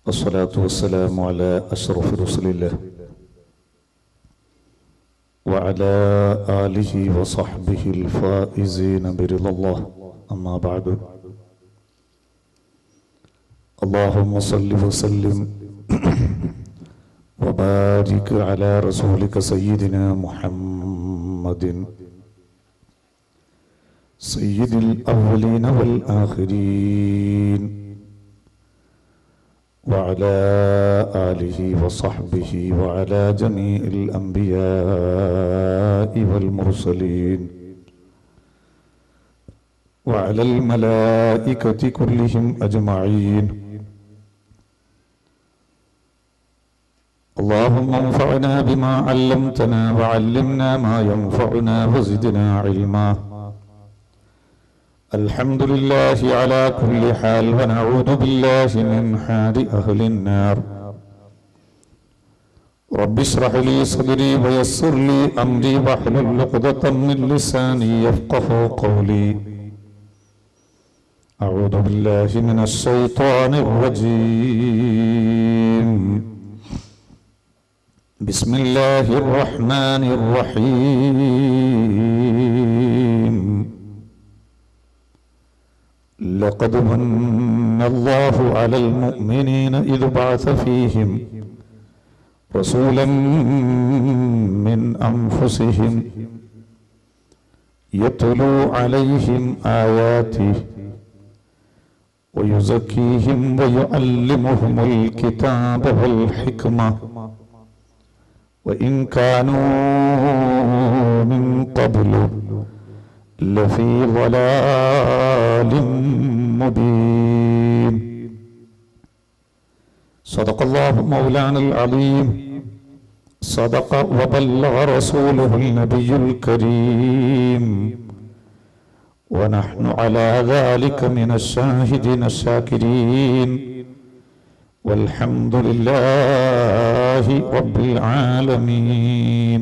والصلاة والسلام على أشرف رسل الله وعلى آله وصحبه الفائزين برضا الله أما بعد اللهم صل وسلم وبارك على رسولك سيدنا محمد سيد الأولين والآخرين وعلى آله وصحبه وعلى جميع الأنبياء والمرسلين وعلى الملائكة كلهم أجمعين اللهم انفعنا بما علمتنا وعلمنا ما ينفعنا وزدنا علما الحمد لله على كل حال ونعوذ بالله من حال أهل النار رب اشرح لي صدري ويسر لي أمري واحلل عقدة من لساني يفقه قولي أعوذ بالله من الشيطان الرجيم بسم الله الرحمن الرحيم لقد من الله على المؤمنين إذ بعث فيهم رسولا من أنفسهم يتلو عليهم آياته ويزكيهم ويعلمهم الكتاب والحكمة وإن كانوا من قبل لفي ضلال مبين صدق الله مولانا العظيم صدق وبلغ رسوله النبي الكريم ونحن على ذلك من الشاهدين الشاكرين والحمد لله رب العالمين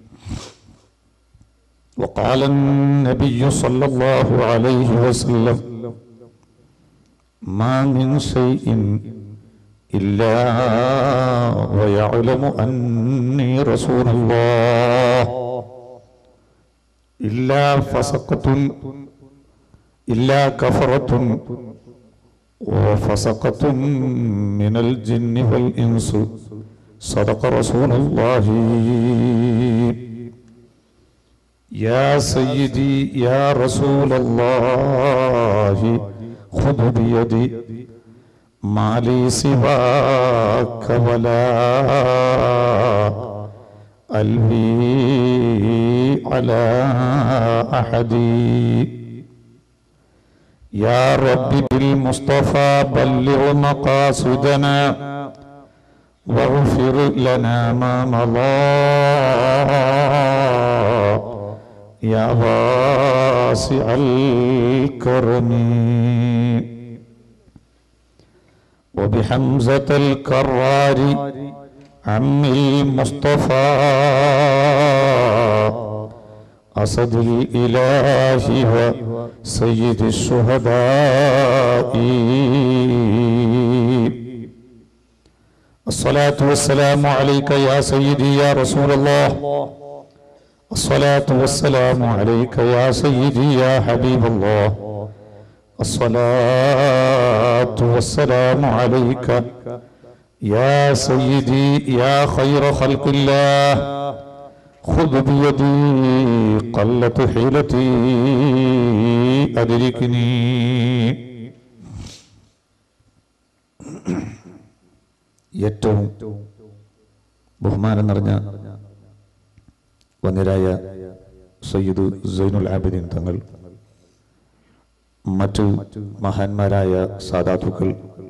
وقال النبي صلى الله عليه وسلم ما من شيء إلا ويعلم أني رسول الله إلا فسقة إلا كفرة وفسقة من الجن والإنس صدق رسول الله يا سيدي يا رسول الله خذ بيدي ما لي سواك ولا قلبي على أحد يا رب بالمصطفى بلغ مقاصدنا واغفر لنا ما مضى يا واسع الكرم وبحمزة الكرار عم المصطفى أسد الإله وسيد الشهداء الصلاة والسلام عليك يا سيدي يا رسول الله الصلاة والسلام عليك يا سيدي يا حبيب الله الصلاة والسلام عليك يا سيدي يا خير خلق الله خذ بيدي قلت حيلتي أدركني ഏറ്റവും ബഹുമാനം നിറഞ്ഞ വന്യരായ സയ്യിദ് സൈനുൽ ആബിദീൻ തങ്ങൾ മറ്റു മഹാന്മാരായ സാധാതുക്കൾ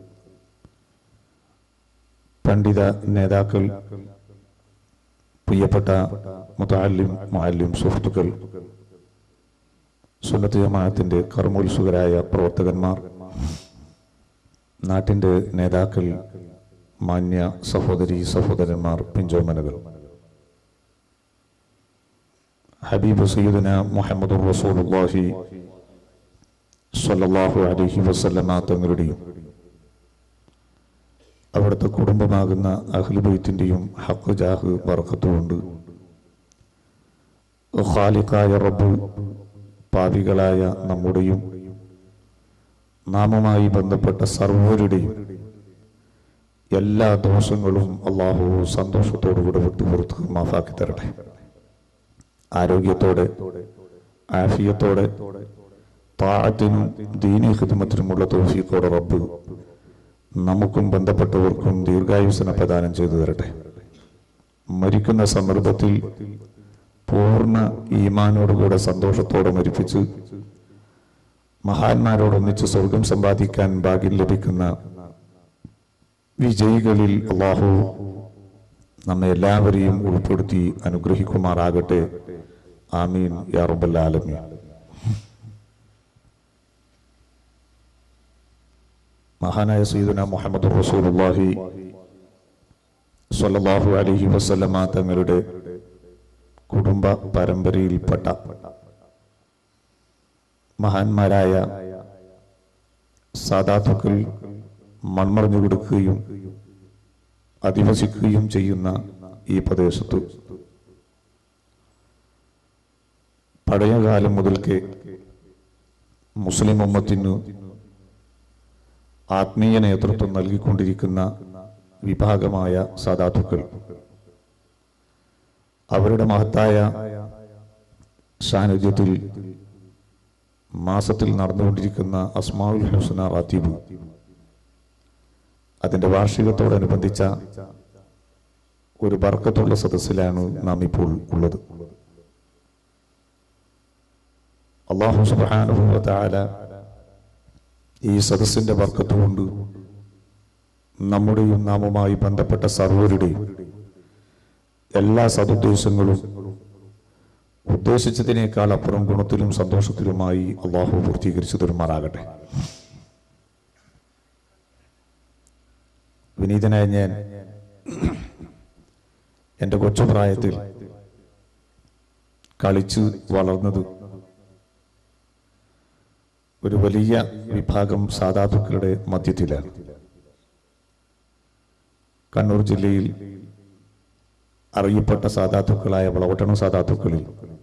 പണ്ഡിത നേതാക്കൾ പ്രിയപ്പെട്ട മുതാലിം മുഅല്ലിം സുഹൃത്തുക്കൾ സുന്നത്ത് ജമാഅത്തിന്റെ കർമ്മോത്സുകരായ പ്രവർത്തകന്മാർ നാട്ടിന്റെ നേതാക്കൾ മാന്യ സഹോദരി സഹോദരന്മാർ പിഞ്ചോമനകൾ ഹബീബ് സയ്യിദന മുഹമ്മദ് റസൂലുള്ളാഹി സ്വല്ലല്ലാഹു അലൈഹി വസല്ലമ തങ്ങളുടെയും അവിടുത്തെ കുടുംബമാകുന്ന അഹ്ലുബൈത്തിൻ്റെയും ഹക്ക് ജാഹ് വർക്കത്തുകൊണ്ട് ഖാലിഖായ റബ്ബ് പാപികളായ നമ്മുടെയും നാമുമായി ബന്ധപ്പെട്ട സർവരുടെയും എല്ലാ ദോഷങ്ങളും അള്ളാഹു സന്തോഷത്തോടുകൂടെ വിട്ടുപുറത്ത് മാഫാക്കി തരട്ടെ ആരോഗ്യത്തോടെ ആഫിയത്തോടെ താഴത്തിനും ദീനി ഹിദ്മത്തിനുമുള്ള തോഫിക്കോടെ റബ്ബ് നമുക്കും ബന്ധപ്പെട്ടവർക്കും ദീർഘായുസന പ്രദാനം ചെയ്തു തരട്ടെ മരിക്കുന്ന സന്ദർഭത്തിൽ പൂർണ്ണ ഈമാനോടുകൂടെ സന്തോഷത്തോടെ മരിപ്പിച്ച് മഹാന്മാരോടൊന്നിച്ച് സ്വർഗം സമ്പാദിക്കാൻ ഭാഗ്യം ലഭിക്കുന്ന വിജയികളിൽ അള്ളാഹു നമ്മെ എല്ലാവരെയും ഉൾപ്പെടുത്തി അനുഗ്രഹിക്കുമാറാകട്ടെ ആമീൻ യാ റബ്ബൽ ആലമീൻ മഹാനായ സയ്യിദുന മുഹമ്മദ് റസൂലുള്ളാഹി സ്വല്ലല്ലാഹു അലൈഹി വസല്ലമ തങ്ങളുടെ കുടുംബ പരമ്പരയിൽപ്പെട്ട മഹാന്മാരായ സാധാത്തുക്കൾ മൺമറഞ്ഞു കൊടുക്കുകയും അധിവസിക്കുകയും ചെയ്യുന്ന ഈ പ്രദേശത്ത് പഴയകാലം മുതൽക്കേ മുസ്ലിം ഉമ്മത്തിനു ആത്മീയ നേതൃത്വം നൽകിക്കൊണ്ടിരിക്കുന്ന വിഭാഗമായ സാധാത്തുക്കൾ അവരുടെ മഹത്തായ സാന്നിധ്യത്തിൽ മാസത്തിൽ നടന്നുകൊണ്ടിരിക്കുന്ന അസ്മാഉൽ ഹുസ്ന റാത്തീബ് അതിന്റെ വാർഷികത്തോടനുബന്ധിച്ച ഒരു ബർക്കത്തുള്ള സദസ്സിലാണ് നാം ഇപ്പോൾ ഉള്ളത് അള്ളാഹു സുബ്ഹാനഹു വ തആല ഈ സദസ്സിന്റെ ബർക്കത്ത് കൊണ്ട് നമ്മുടെയും നാമുമായി ബന്ധപ്പെട്ട സർവരുടെയും എല്ലാ സതുദ്ദേശങ്ങളും ഉദ്ദേശിച്ചതിനേക്കാൾ അപ്പുറം ഗുണത്തിലും സന്തോഷത്തിലുമായി അള്ളാഹു പൂർത്തീകരിച്ചു തരുമാറാകട്ടെ വിനീതനായ ഞാൻ എൻ്റെ കൊച്ചുപ്രായത്തിൽ കളിച്ച് വളർന്നത് ഒരു വലിയ വിഭാഗം സാധാതുക്കളുടെ മധ്യത്തിലാണ് കണ്ണൂർ ജില്ലയിൽ അറിയപ്പെട്ട സാധാത്തുക്കളായ വളവട്ടണം സാധാത്തുക്കളിൽ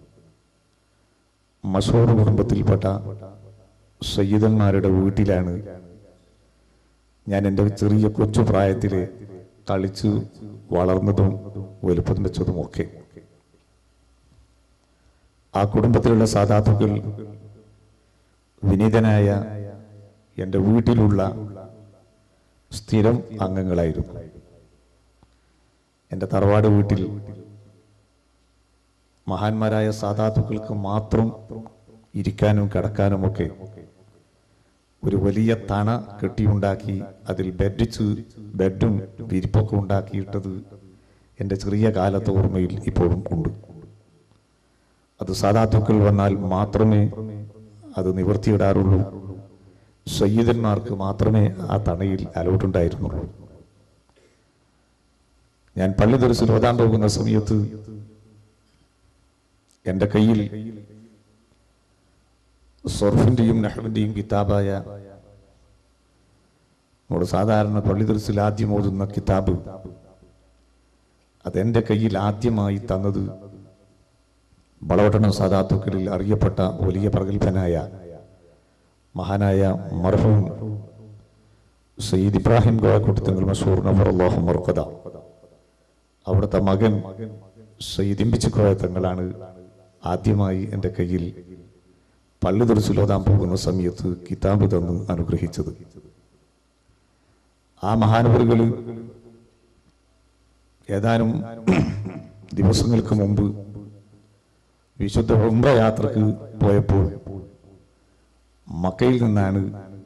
മഷൂർ കുടുംബത്തിൽപ്പെട്ട സയ്യിദന്മാരുടെ വീട്ടിലാണ് ഞാൻ എൻ്റെ ചെറിയ കൊച്ചു പ്രായത്തിൽ കളിച്ചു വളർന്നതും വലുപ്പം വെച്ചതും ഒക്കെ ആ കുടുംബത്തിലുള്ള സാധാത്തുക്കൾ വിനീതനായ എൻ്റെ വീട്ടിലുള്ള സ്ഥിരം അംഗങ്ങളായിരുന്നു എൻ്റെ തറവാട് വീട്ടിൽ മഹാന്മാരായ സാധാത്തുക്കൾക്ക് മാത്രം ഇരിക്കാനും കിടക്കാനുമൊക്കെ ഒരു വലിയ തണ കെട്ടിയുണ്ടാക്കി അതിൽ ബെഡിച്ച് ബെഡും വിരിപ്പൊക്കെ ഉണ്ടാക്കിയിട്ടത് എൻ്റെ ചെറിയ കാലത്തെ ഓർമ്മയിൽ ഇപ്പോഴും ഉണ്ട് അത് സാധാത്തുക്കൾ വന്നാൽ മാത്രമേ അത് നിവർത്തിയിടാറുള്ളൂ സയ്യിദന്മാർക്ക് മാത്രമേ ആ തണയിൽ അലോട്ടുണ്ടായിരുന്നുള്ളൂ ഞാൻ പള്ളി ദർശനം ഓതാൻ പോകുന്ന സമയത്ത് എൻ്റെ കയ്യിൽ സൊർഫിന്റെയും നെഹ്റിന്റെയും കിതാബായ നമ്മുടെ സാധാരണ പള്ളി ദർശിൽ ആദ്യം ഓതുന്ന കിതാബ് അതെന്റെ കയ്യിൽ ആദ്യമായി തന്നത് വളവട്ടണം സാധാത്തുക്കളിൽ അറിയപ്പെട്ട വലിയ പ്രഗത്ഭനായ മഹാനായ മർഹൂം സയ്യിദ് ഇബ്രാഹിം ഗോയക്കുട്ടത്തങ്ങൾ മഷൂർ നഫർ അള്ളാഹു മർക്കദ അവിടുത്തെ മകൻ സയ്യിദ് ഇമ്പിച്ചിക്കോയ തങ്ങളാണ് ആദ്യമായി എൻ്റെ കയ്യിൽ പള്ളി തുറച്ചിലോതാൻ പോകുന്ന സമയത്ത് കിതാബ് തന്ന് അനുഗ്രഹിച്ചത് ആ മഹാനവറുകൾ ഏതാനും ദിവസങ്ങൾക്ക് മുമ്പ് വിശുദ്ധ ഉംറ യാത്രക്ക് പോയപ്പോൾ മക്കയിൽ നിന്നാണ്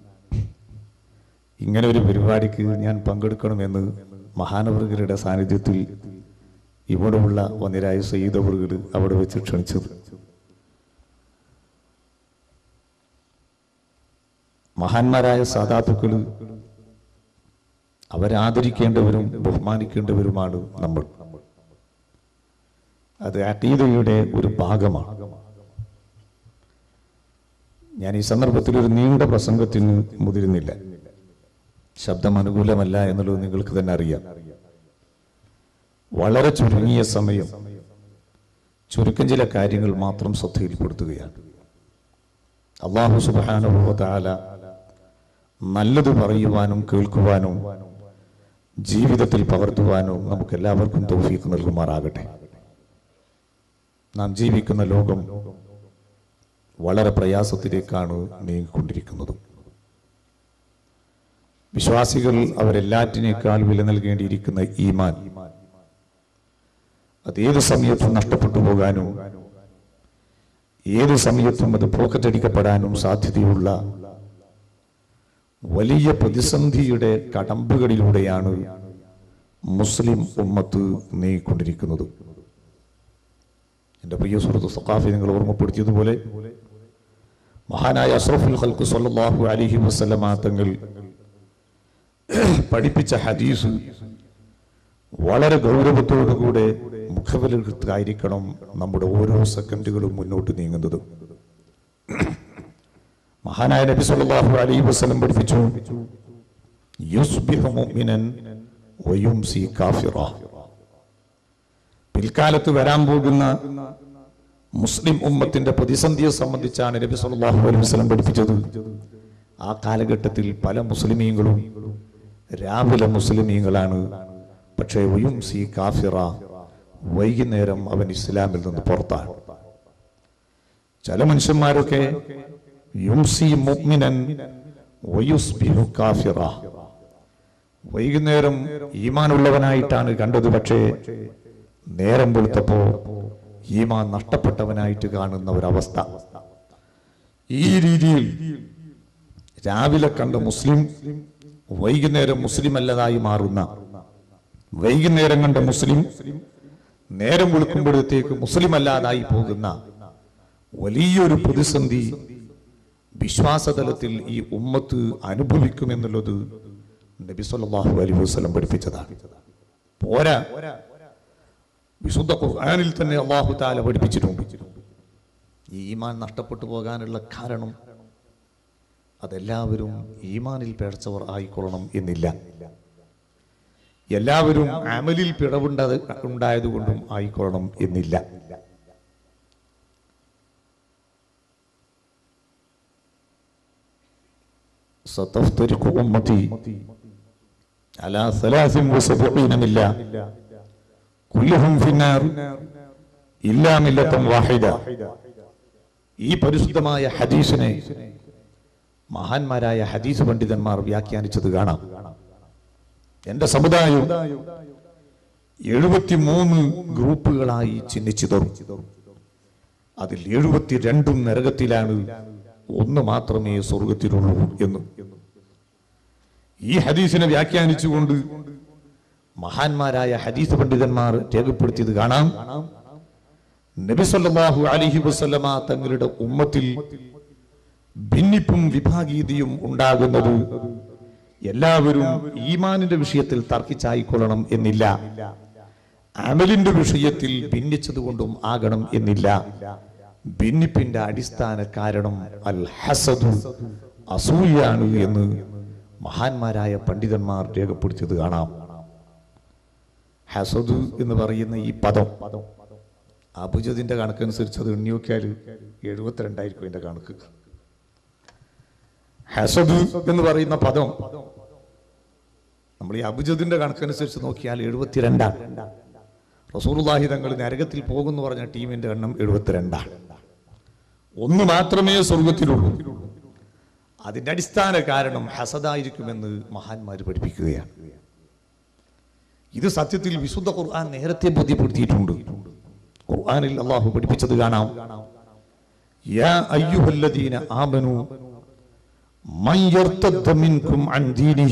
ഇങ്ങനെ ഒരു പരിപാടിക്ക് ഞാൻ പങ്കെടുക്കണമെന്ന് മഹാനവറുകളുടെ സാന്നിധ്യത്തിൽ ഇവിടെയുള്ള വന്നിരായ സയ്യിദവറുകൾ അവിടെ വെച്ച് ക്ഷണിച്ചത് മഹാന്മാരായ സാധാത്തുക്കൾ അവരാദരിക്കേണ്ടവരും ബഹുമാനിക്കേണ്ടവരുമാണ് നമ്മൾ അത് അട്ടീതയുടെ ഒരു ഭാഗമാണ് ഞാൻ ഈ സന്ദർഭത്തിൽ ഒരു നീണ്ട പ്രസംഗത്തിന് മുതിരുന്നില്ല ശബ്ദം അനുകൂലമല്ല എന്നുള്ളത് നിങ്ങൾക്ക് തന്നെ അറിയാം വളരെ ചുരുങ്ങിയ സമയം ചുരുക്കം ചില കാര്യങ്ങൾ മാത്രം ശ്രദ്ധയിൽപ്പെടുത്തുകയാണ് അള്ളാഹു സുബാനുഭവത്താല നല്ലത് പറയുവാനും കേൾക്കുവാനും ജീവിതത്തിൽ പകർത്തുവാനും നമുക്ക് എല്ലാവർക്കും തൗഫീഖ് നൽകുമാറാകട്ടെ നാം ജീവിക്കുന്ന ലോകം വളരെ പ്രയാസത്തിലേക്കാണ് നീങ്ങിക്കൊണ്ടിരിക്കുന്നത് വിശ്വാസികൾ അവരെല്ലാറ്റിനേക്കാൾ വില നൽകേണ്ടിയിരിക്കുന്ന ഈമാൻ അത് ഏത് സമയത്തും നഷ്ടപ്പെട്ടു പോകാനും ഏത് സമയത്തും അത് പോക്കറ്റടിക്കപ്പെടാനും സാധ്യതയുള്ള വലിയ പ്രതിസന്ധിയുടെ കടമ്പുകളിലൂടെയാണ് മുസ്ലിം ഉമ്മത്ത് നീങ്ങിക്കൊണ്ടിരിക്കുന്നത് എൻ്റെ പ്രിയ സുഹൃത്ത് സഖാഫി നിങ്ങൾ ഓർമ്മപ്പെടുത്തിയതുപോലെ മഹാനായ അഷ്റഫുൽ ഖൽക്ക് സല്ലല്ലാഹു അലൈഹി വസല്ലമ തങ്ങൾ പഠിപ്പിച്ച ഹദീസ് വളരെ ഗൗരവത്തോടുകൂടെ മുഖവിലെടുത്തായിരിക്കണം നമ്മുടെ ഓരോ സെക്കൻഡുകളും മുന്നോട്ട് നീങ്ങുന്നത് മഹാനായ നബി സല്ലല്ലാഹു അലൈഹി വസല്ലം പഠിപ്പിച്ചു യുസ്ബിഹു മുഅ്മിനൻ വയുംസി കാഫിറ പിൽക്കാലത്ത് വരാൻ പോകുന്ന മുസ്ലിം ഉമ്മത്തിന്റെ പ്രതിസന്ധിയെ സംബന്ധിച്ചാണ് നബി സല്ലല്ലാഹു അലൈഹി വസല്ലം പഠിപ്പിച്ചത് ആ കാലഘട്ടത്തിൽ പല മുസ്ലിമീങ്ങളും രാവിലെ മുസ്ലിമീങ്ങളാണ് പക്ഷേ വയുംസി കാഫിറ വൈകുന്നേരം അവൻ ഇസ്ലാമിൽ നിന്ന് പുറത്താണ് ചില മനുഷ്യന്മാരൊക്കെ യുംസി മുഅ്മിനൻ വയുസ്ബിഹു കാഫിറ വൈകുന്നേരം ഈമാനുള്ളവനായിട്ടാണ് കണ്ടത് പക്ഷേ നേരം വെളുത്തപ്പോ ഈമാൻ നഷ്ടപ്പെട്ടവനായിട്ട് കാണുന്ന ഒരവസ്ഥ ഈ രീതിയിൽ രാവിലെ കണ്ട മുസ്ലിം വൈകുന്നേരം മുസ്ലിം അല്ലതായി മാറുന്ന വൈകുന്നേരം കണ്ട മുസ്ലിം നേരം വെളുക്കുമ്പോഴത്തേക്ക് മുസ്ലിം അല്ലാതായി പോകുന്ന വലിയൊരു പ്രതിസന്ധി വിശ്വാസതലത്തിൽ ഈ ഉമ്മത്ത് അനുഭവിക്കുമെന്നുള്ളത് നബി സല്ലല്ലാഹു അലൈഹി വസല്ലം പഠിപ്പിച്ചതാണ് പോരാ വിശുദ്ധ ഖുർആനിൽ തന്നെ അള്ളാഹു താല പഠിപ്പിച്ചിട്ടുണ്ട് ഈ ഈമാൻ നഷ്ടപ്പെട്ടു പോകാനുള്ള കാരണം അതെല്ലാവരും ഈമാനിൽ പേർച്ചവർ ആയിക്കൊള്ളണം എന്നില്ല എല്ലാവരും അമലിൽ പിഴവുണ്ട ഉണ്ടായതുകൊണ്ടും ആയിക്കൊള്ളണം എന്നില്ല ستفترق أمتي على ثلاث وسبعين ملة كلهم في النار إلا ملة واحدة ഈ പരിശുദ്ധമായ ഹദീസിനെ മഹാന്മാരായ ഹദീസ് പണ്ഡിതന്മാർ വ്യാഖ്യാനിച്ചത് കാണാം എന്റെ സമുദായം എഴുപത്തിമൂന്ന് ഗ്രൂപ്പുകളായി ചിഹ്നിച്ചിതറും അതിൽ എഴുപത്തിരണ്ടും നരകത്തിലാണ് ഒന്ന് മാത്രമേ സ്വർഗത്തിലുള്ളൂ എന്ന് ഈ ഹദീസിനെ വ്യാഖ്യാനിച്ചുകൊണ്ട് മഹാന്മാരായ ഹദീസ് പണ്ഡിതന്മാർ രേഖപ്പെടുത്തിയത് കാണാം നബി സല്ലല്ലാഹു അലൈഹി വസല്ലമ തങ്ങളുടെ ഉമ്മത്തിൽ ഭിന്നിപ്പും വിഭാഗീയതയും ഉണ്ടാകുന്നത് എല്ലാവരും ഈമാനിന്റെ വിഷയത്തിൽ തർക്കിച്ചായിക്കൊള്ളണം എന്നില്ല അമലിന്റെ വിഷയത്തിൽ ഭിന്നിച്ചതുകൊണ്ടും ആകണം എന്നില്ല ഭിന്നിപ്പിന്റെ അടിസ്ഥാന കാരണം അൽ ഹസദു അസൂയാണ് എന്ന് മഹാന്മാരായ പണ്ഡിതന്മാർ രേഖപ്പെടുത്തിയത് കാണാം ഹസദു എന്ന് പറയുന്ന ഈ പദം അബുജദിന്റെ കണക്കനുസരിച്ച് അത് എണ്ണി നോക്കിയാൽ എഴുപത്തിരണ്ടായിരിക്കും അതിന്റെ കണക്ക് ഹസദ് എന്ന് പറയുന്ന പദം നമ്മൾ ഈ അബുജദിന്റെ കണക്കനുസരിച്ച് നോക്കിയാൽ എഴുപത്തിരണ്ടാണ് റസൂറുല്ലാഹി തങ്ങൾ നരകത്തിൽ പോകുന്നു പറഞ്ഞ ടീമിന്റെ എണ്ണം എഴുപത്തിരണ്ടാണ് ഒന്ന് മാത്രമേ സ്വർഗത്തിലുള്ളൂ അതിന്റെ അടിസ്ഥാന കാരണം ഹസദായിരിക്കുമെന്ന് മഹാന്മാർ പഠിപ്പിക്കുകയാണ് ഇത് സത്യത്തിൽ വിശുദ്ധ ഖുർആൻ നേരത്തെ ബോധ്യപ്പെടുത്തിയിട്ടുണ്ട് ഖുർആനിൽ അള്ളാഹു പഠിപ്പിച്ചത് കാണാം യാ അയ്യുഹല്ലദീന ആമനു من يرتد منكم عن دينه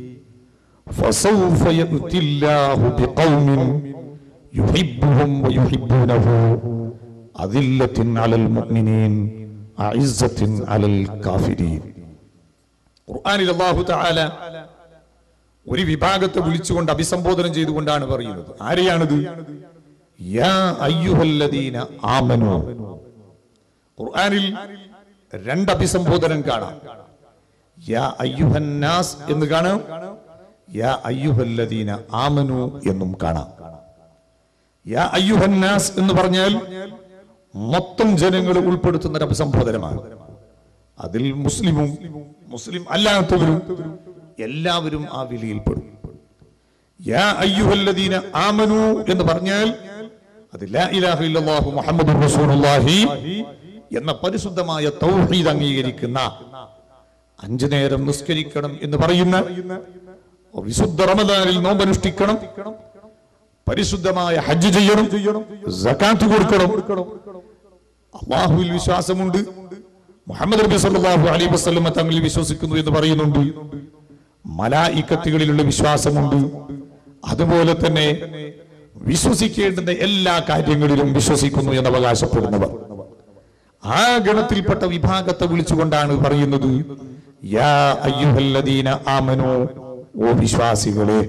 فسوف يأتي الله بقوم يحبهم ويحبونه أذلة على المؤمنين أعزة على الكافرين ഖുർആനിൽ അല്ലാഹു തആല ഒരു വിഭാഗത്തെ വിളിച്ചുകൊണ്ട് അഭിസംബോധന ചെയ്തുകൊണ്ടാണ് പറയുന്നത് ആരെയാണിത് യാ അയ്യുഹല്ലദീന ആമനു ഖുർആനിൽ രണ്ട് അഭിസംബോധനം കാണാം യാ അയ്യുഹന്നാസ് എന്ന് കാണാം യാ അയ്യുഹല്ലദീന ആമനു എന്നും കാണാം യാ അയ്യുഹന്നാസ് എന്ന് പറഞ്ഞാൽ മൊത്തം ജനങ്ങൾ ഉൾപ്പെടുത്തുന്ന ഒരു അഭിസംബോധനമാണ് അതിൽ മുസ്ലിമും മുസ്ലിം അല്ലാത്തവരും എല്ലാവരും ആ വിളിയിൽപ്പെടും യാ അയ്യുഹല്ലദീന ആമനു എന്ന് പറഞ്ഞാൽ അത് ലാ ഇലാഹ ഇല്ലല്ലാഹു മുഹമ്മദുർ റസൂലുള്ളാഹി എന്ന പരിശുദ്ധമായ തൗഹീദ് അംഗീകരിക്കുന്ന അഞ്ചു നേരം നിസ്കരിക്കണം എന്ന് പറയുന്ന വിശുദ്ധ റമദാനിൽ നോമ്പനുഷ്ഠിക്കണം പരിശുദ്ധമായ ഹജ്ജ് ചെയ്യണം സക്കാത്ത് കൊടുക്കണം അള്ളാഹുവിൽ വിശ്വാസമുണ്ട് മുഹമ്മദ് നബി സല്ലല്ലാഹു അലൈഹി വസല്ലമ തങ്ങളിൽ വിശ്വസിക്കുന്നു എന്ന് പറയുന്നുണ്ട് മലായിക്കത്തുകളിലുള്ള വിശ്വാസമുണ്ട് അതുപോലെ തന്നെ വിശ്വസിക്കേണ്ടുന്ന എല്ലാ കാര്യങ്ങളിലും വിശ്വസിക്കുന്നു എന്ന് അവകാശപ്പെടുന്നവർ ആ ഗണത്തിൽപ്പെട്ട വിഭാഗത്തെ വിളിച്ചുകൊണ്ടാണ് പറയുന്നത് യാ അയ്യുഹല്ലദീന ആമനു ഓ വിശ്വാസികളെ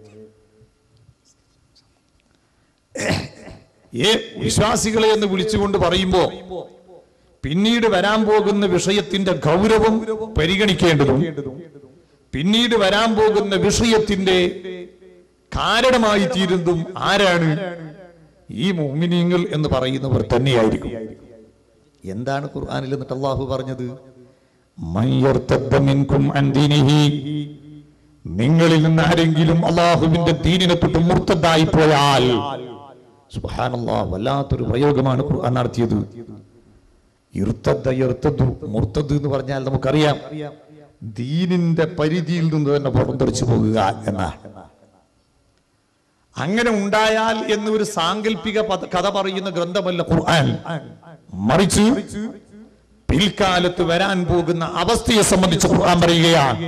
ഏ വിശ്വാസികളെ എന്ന് വിളിച്ചുകൊണ്ട് പറയുമ്പോ പിന്നീട് വരാൻ പോകുന്ന വിഷയത്തിന്റെ ഗൗരവം പരിഗണിക്കേണ്ടതും പിന്നീട് വരാൻ പോകുന്ന വിഷയത്തിന്റെ കാരണമായി തീരുന്നതും ആരാണ് ഈ മോമിനിയങ്ങൾ എന്ന് പറയുന്നവർ തന്നെയായിരിക്കും എന്താണ് ഖുർആനിൽ എന്നിട്ട് അള്ളാഹു പറഞ്ഞത് മയ്യർത്തദ്ദ മിൻകും അൻ ദീനിഹി. നിങ്ങളിൽ നിന്ന് ആരെങ്കിലും അള്ളാഹുവിന്റെ ദീനിനെ തൊട്ട് മുർത്തതായി പോയാൽ സുബ്ഹാനല്ലാഹ് വല്ലാത്തൊരു പ്രയോഗമാണ് ഖുർആൻ നടത്തിയത് ഇർത്തദ്ദ ഇർത്തദ്ദു മുർത്തദ് എന്ന് പറഞ്ഞാൽ നമുക്കറിയാം ദീനിന്റെ പരിധിയിൽ നിന്ന് തന്നെ പുറന്തരിച്ചു പോകുക എന്നാണ് അങ്ങനെ ഉണ്ടായാൽ എന്ന് ഒരു സാങ്കല്പിക പദ- കഥ പറയുന്ന ഗ്രന്ഥമല്ല ഖുർആൻ മറിച്ച് പിൽക്കാലത്ത് വരാൻ പോകുന്ന അവസ്ഥയെ സംബന്ധിച്ച് ഖുർആൻ പറയുകയാണ്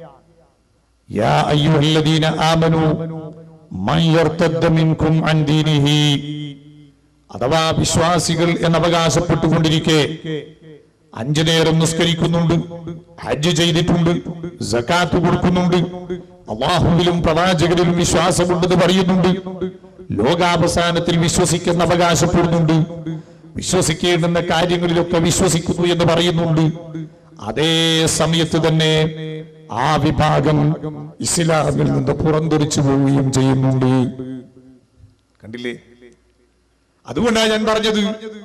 യാ അയ്യുഹല്ലദീന ആമനു മൻ യർതദ്ദ മിൻകും അൻ ദീനിഹി അഥവാ വിശ്വാസികൾ എന്ന് അവകാശപ്പെട്ടുകൊണ്ടിരിക്കെ അഞ്ചു നേരം നിസ്കരിക്കുന്നുണ്ട് ഹജ്ജ് ചെയ്തിട്ടുണ്ട് സക്കാത്ത് കൊടുക്കുന്നുണ്ട് അള്ളാഹുവിലും പ്രവാചകരിലും വിശ്വാസമുണ്ടെന്ന് പറയുന്നുണ്ട് ലോകാവസാനത്തിൽ വിശ്വസിക്കുന്ന അവകാശപ്പെടുന്നുണ്ട് വിശ്വസിക്കേണ്ടുന്ന കാര്യങ്ങളിലൊക്കെ വിശ്വസിക്കുന്നു എന്ന് പറയുന്നുണ്ട് അതേ സമയത്ത് തന്നെ ആ വിഭാഗം ഇസ്ലാമിൽ നിന്ന് പുറന്തിരിച്ചു പോവുകയും ചെയ്യുന്നുണ്ട് കണ്ടില്ലേ അതുകൊണ്ടാണ് ഞാൻ പറഞ്ഞത്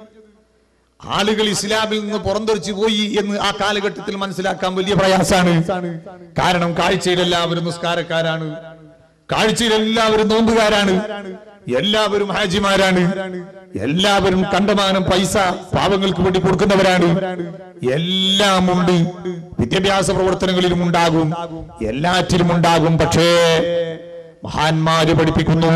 ആളുകൾ ഇസ്ലാമിൽ നിന്ന് പുറന്തെറിച്ചു പോയി എന്ന് ആ കാലഘട്ടത്തിൽ മനസ്സിലാക്കാൻ വലിയ പ്രയാസാണ് കാരണം കാഴ്ചയിൽ എല്ലാവരും നിസ്കാരക്കാരാണ് കാഴ്ചയിൽ എല്ലാവരും നോമ്പുകാരാണ് എല്ലാവരും ഹാജിമാരാണ് എല്ലാവരും കണ്ടമാനം പൈസ പാവങ്ങൾക്ക് വേണ്ടി കൊടുക്കുന്നവരാണ് എല്ലാം ഉണ്ട് വിദ്യാഭ്യാസ പ്രവർത്തനങ്ങളിലും ഉണ്ടാകും എല്ലാറ്റിലും ഉണ്ടാകും പക്ഷേ മഹാന്മാര് പഠിപ്പിക്കുന്നു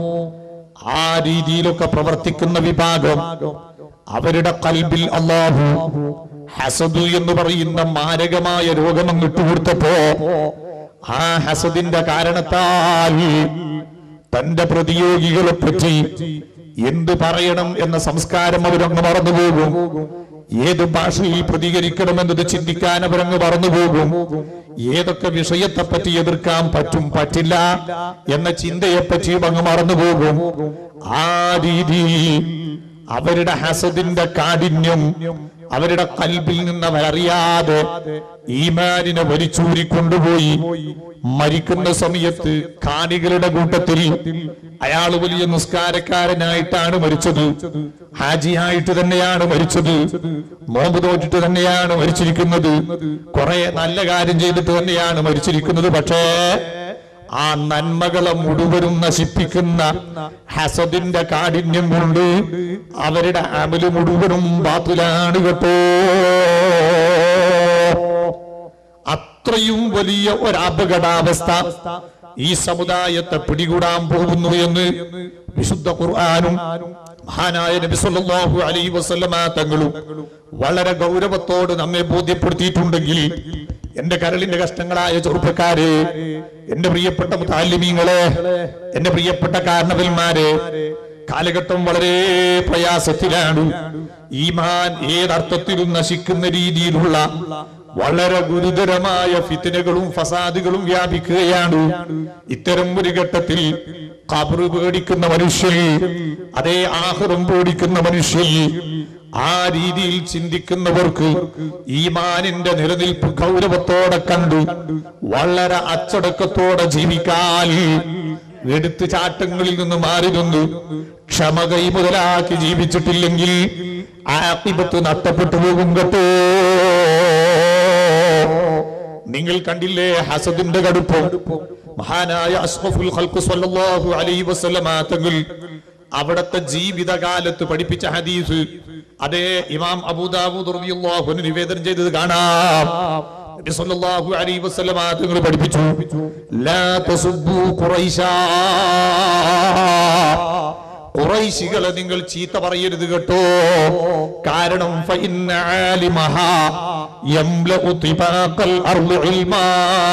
ആ രീതിയിലൊക്കെ പ്രവർത്തിക്കുന്ന വിഭാഗം അവരുടെ കൽബിൽ അള്ളാഹു ഹസദു എന്ന് പറയുന്ന മാരകമായ രോഗം അങ്ങ് ഇട്ടുകൊടുത്തപ്പോ ആ ഹസദിന്റെ കാരണത്താൽ തന്റെ പ്രതിയോഗികളെ പറ്റി എന്ത് പറയണം എന്ന സംസ്കാരം അവരങ്ങ് മറന്നുപോകും ഏത് ഭാഷയിൽ പ്രതികരിക്കണമെന്നത് ചിന്തിക്കാൻ അവരങ്ങ് മറന്നുപോകും ഏതൊക്കെ വിഷയത്തെ പറ്റി എതിർക്കാൻ പറ്റും പറ്റില്ല എന്ന ചിന്തയെ പറ്റിയും അങ്ങ് മറന്നുപോകും ആ രീതിയിൽ അവരുടെ ഹസദിന്റെ കാഠിന്യം അവരുടെ കൽബിൽ നിന്ന് അവരറിയാതെ ഈമാനിനെ വലിച്ചൂരി കൊണ്ടുപോയി മരിക്കുന്ന സമയത്ത് കാണികളുടെ കൂട്ടത്തിൽ അയാൾ വലിയ നിസ്കാരക്കാരനായിട്ടാണ് മരിച്ചത് ഹാജിയായിട്ട് തന്നെയാണ് മരിച്ചത് നോമ്പ് തോറ്റിട്ട് തന്നെയാണ് മരിച്ചിരിക്കുന്നത് കുറെ നല്ല കാര്യം ചെയ്തിട്ട് തന്നെയാണ് മരിച്ചിരിക്കുന്നത് പക്ഷേ ആ നന്മകളെ മുഴുവനും നശിപ്പിക്കുന്ന ഹസദിന്റെ കാഠിന്യം കൊണ്ട് അവരുടെ അമല് മുഴുവനും ബാത്തിലാണ് കേട്ടോ അത്രയും വലിയ ഒരു അപകടാവസ്ഥ ഈ സമുദായത്തെ പിടികൂടാൻ പോകുന്നു എന്ന് വിശുദ്ധ ഖുർആാനും മഹാനായ നബി സല്ലല്ലാഹു അലൈഹി വസല്ലമ തങ്ങളും വളരെ ഗൗരവത്തോട് നമ്മെ ബോധ്യപ്പെടുത്തിയിട്ടുണ്ടെങ്കിൽ എന്റെ കരളിന്റെ കഷ്ടങ്ങളായ ചെറുപ്പക്കാരെ എന്റെ പ്രിയപ്പെട്ട മുത്താലിമീങ്ങളെ എന്റെ പ്രിയപ്പെട്ട കാരണവന്മാരെ കാലഘട്ടം വളരെ പ്രയാസത്തിലാണ് ഈമാൻ ഏതർത്ഥത്തിലും നശിക്കുന്ന രീതിയിലുള്ള വളരെ ഗുരുതരമായ ഫിത്തിനകളും ഫസാദുകളും വ്യാപിക്കുകയാണ് ഇത്തരം ഒരു ഘട്ടത്തിൽ കബറ് പേടിക്കുന്ന മനുഷ്യൻ അതേ ആഹ്റം പേടിക്കുന്ന മനുഷ്യൻ ആ രീതിയിൽ ചിന്തിക്കുന്നവർക്ക് ഈമാനിന്റെ നിലനിൽപ്പ് ഗൗരവത്തോടെ കണ്ട് വളരെ അച്ചടക്കത്തോടെ ജീവിക്കാൻ എടുത്തു ചാട്ടങ്ങളിൽ നിന്ന് മാറി നിന്ന് ക്ഷമ കൈ മുതലാക്കി ജീവിച്ചിട്ടില്ലെങ്കിൽ ആക്കിപത്ത് നഷ്ടപ്പെട്ടു പോകും കേട്ടോ നിങ്ങൾ കണ്ടില്ലേ ഹസദിന്റെ കടുപ്പം മഹാനായ അഷ്റഫുൽ ഖൽഖ് സ്വല്ലല്ലാഹു അലൈഹി വസല്ലമ തങ്ങൾ അവിടത്തെ ജീവിതകാലത്ത് പഠിപ്പിച്ച ഹദീസ് അതേ ഇമാം അബൂദാവൂദ് റളിയല്ലാഹു അൻഹു നിവേദനം ചെയ്തത് കാണാം നബി സല്ലല്ലാഹു അലൈഹി വസല്ലമ തങ്ങൾ പഠിപ്പിച്ചു ലാ തസുബ്ബു ഖുറൈശാ ഖുറൈശികളെ നിങ്ങൾ ചീത്ത പറയരുത് കേട്ടോ കാരണം ഫഇന്ന ആലിമഹാ യംലഉ തിബാഖൽ അർളി ഇൽമാ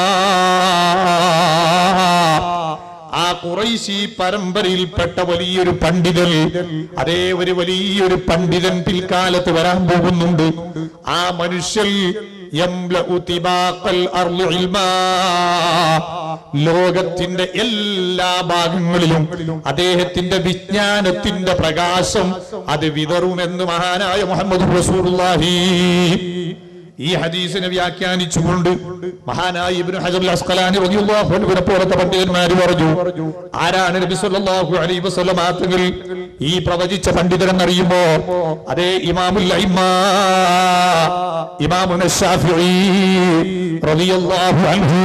ആ ഖുറൈശി പരമ്പരയിൽപ്പെട്ട വലിയൊരു പണ്ഡിതൻ അതേ ഒരു വലിയൊരു പണ്ഡിതൻ പിൽക്കാലത്ത് വരാൻ പോകുന്നുണ്ട് ആ മനുഷ്യൻ യംലഉ തിബാഖൽ അർളി ഇൽമാ ലോകത്തിന്റെ എല്ലാ ഭാഗങ്ങളിലും അദ്ദേഹത്തിന്റെ വിജ്ഞാനത്തിന്റെ പ്രകാശം അത് വിതറുമെന്ന് മഹാനായ മുഹമ്മദ് റസൂലുള്ളാഹി ഈ ഹദീസിനെ വ്യാഖ്യാനിച്ചുകൊണ്ട് മഹാനായ ഇബ്നു ഹജർ അസ്ഖലാനി റളിയല്ലാഹു അൻഹുവിനെ പോലത്തെ പണ്ഡിതന്മാർ പറഞ്ഞു ആരാണ് നബി സല്ലല്ലാഹു അലൈഹി വസല്ലം ആത്തുകൾ ഈ പ്രവചിച്ച പണ്ഡിതൻ എന്നറിയുമോ അതേ ഇമാമുൽ അയിമ്മ ഇമാമുന ശാഫിഈ റളിയല്ലാഹു അൻഹു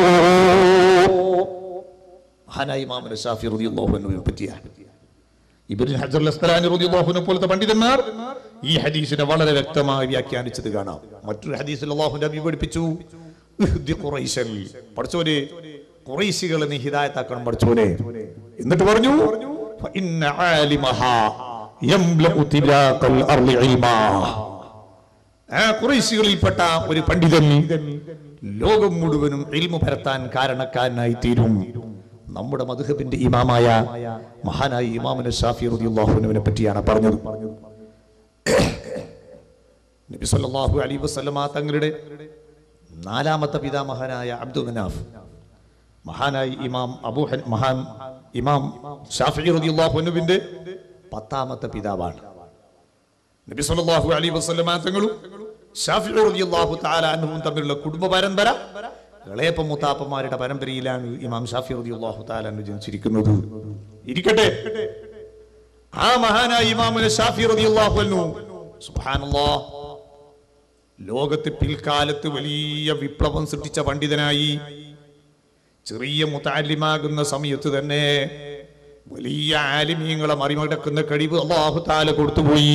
മഹാനായ ഇമാമുന ഷാഫി റളിയല്ലാഹു അൻഹുവിനെ പറ്റിയാണ് ഇബ്നു ഹജർ അസ്ഖലാനി റളിയല്ലാഹു അൻഹു പോലത്തെ പണ്ഡിതന്മാർ ഈ ഹദീസിനെ വളരെ വ്യക്തമായി വ്യാഖ്യാനിച്ചത് കാണാം മറ്റൊരു ഹദീസിൽ അള്ളാഹു നബി പഠിപ്പിച്ചു ഇഹ്ദി ഖുറൈശൽ പഠിച്ചോനെ ഖുറൈശികളെ നീ ഹിദായത്താക്കണം പഠിച്ചോനെ എന്നിട്ട് പറഞ്ഞു ഫഇന്ന ആലിമഹാ യംലഉ തിബാഖൽ അർളി ഇൽമാ ആ ഖുറൈശികളിൽപ്പെട്ട ഒരു പണ്ഡിതൻ ലോകം മുഴുവനും ഇൽമു പരത്താൻ കാരണക്കാരനായി തീരും നമ്മുടെ മധുഹബിന്റെ ഇമാമായ മഹാനായ ഇമാമിന് ഷാഫി റളിയല്ലാഹുവിനെ പറ്റിയാണ് പറഞ്ഞത് നബി സല്ലല്ലാഹു അലൈഹി വസല്ലമ തങ്ങളുടെ നാലാമത്തെ പിതാമഹനായ അബ്ദുൽ മനാഫ് മഹാനായ ഇമാം അബൂ ഹൻ മഹാൻ ഇമാം ഷാഫി റളിയല്ലാഹു അൻഹുവിന്റെ പത്താമത്തെ പിതാവാണ് നബി സല്ലല്ലാഹു അലൈഹി വസല്ലമ തങ്ങളും ഷാഫി റളിയല്ലാഹു തആല അൻഹുവും തമ്മിലുള്ള കുടുംബ പരമ്പര ഇളയപ്പ മുത്താപ്പന്മാരുടെ പരമ്പരയിലാണ് ഇമാം ഷാഫി റളിയല്ലാഹു തആല അൻഹു ജനിച്ചിരിക്കുന്നത് ഇരിക്കട്ടെ ആ മഹാനായ ഇമാമിന് ഷാഫി റളിയല്ലാഹു അൻഹു സുബ്ഹാനല്ലാഹ് ലോകത്ത് പിൽക്കാലത്ത് വലിയ വിപ്ലവം സൃഷ്ടിച്ച പണ്ഡിതനായി ചെറിയ മുത്താലിമാകുന്ന സമയത്ത് തന്നെ വലിയ ആലിമീങ്ങളെ മറിമടക്കുന്ന കഴിവ് അള്ളാഹു താല കൊടുത്തുപോയി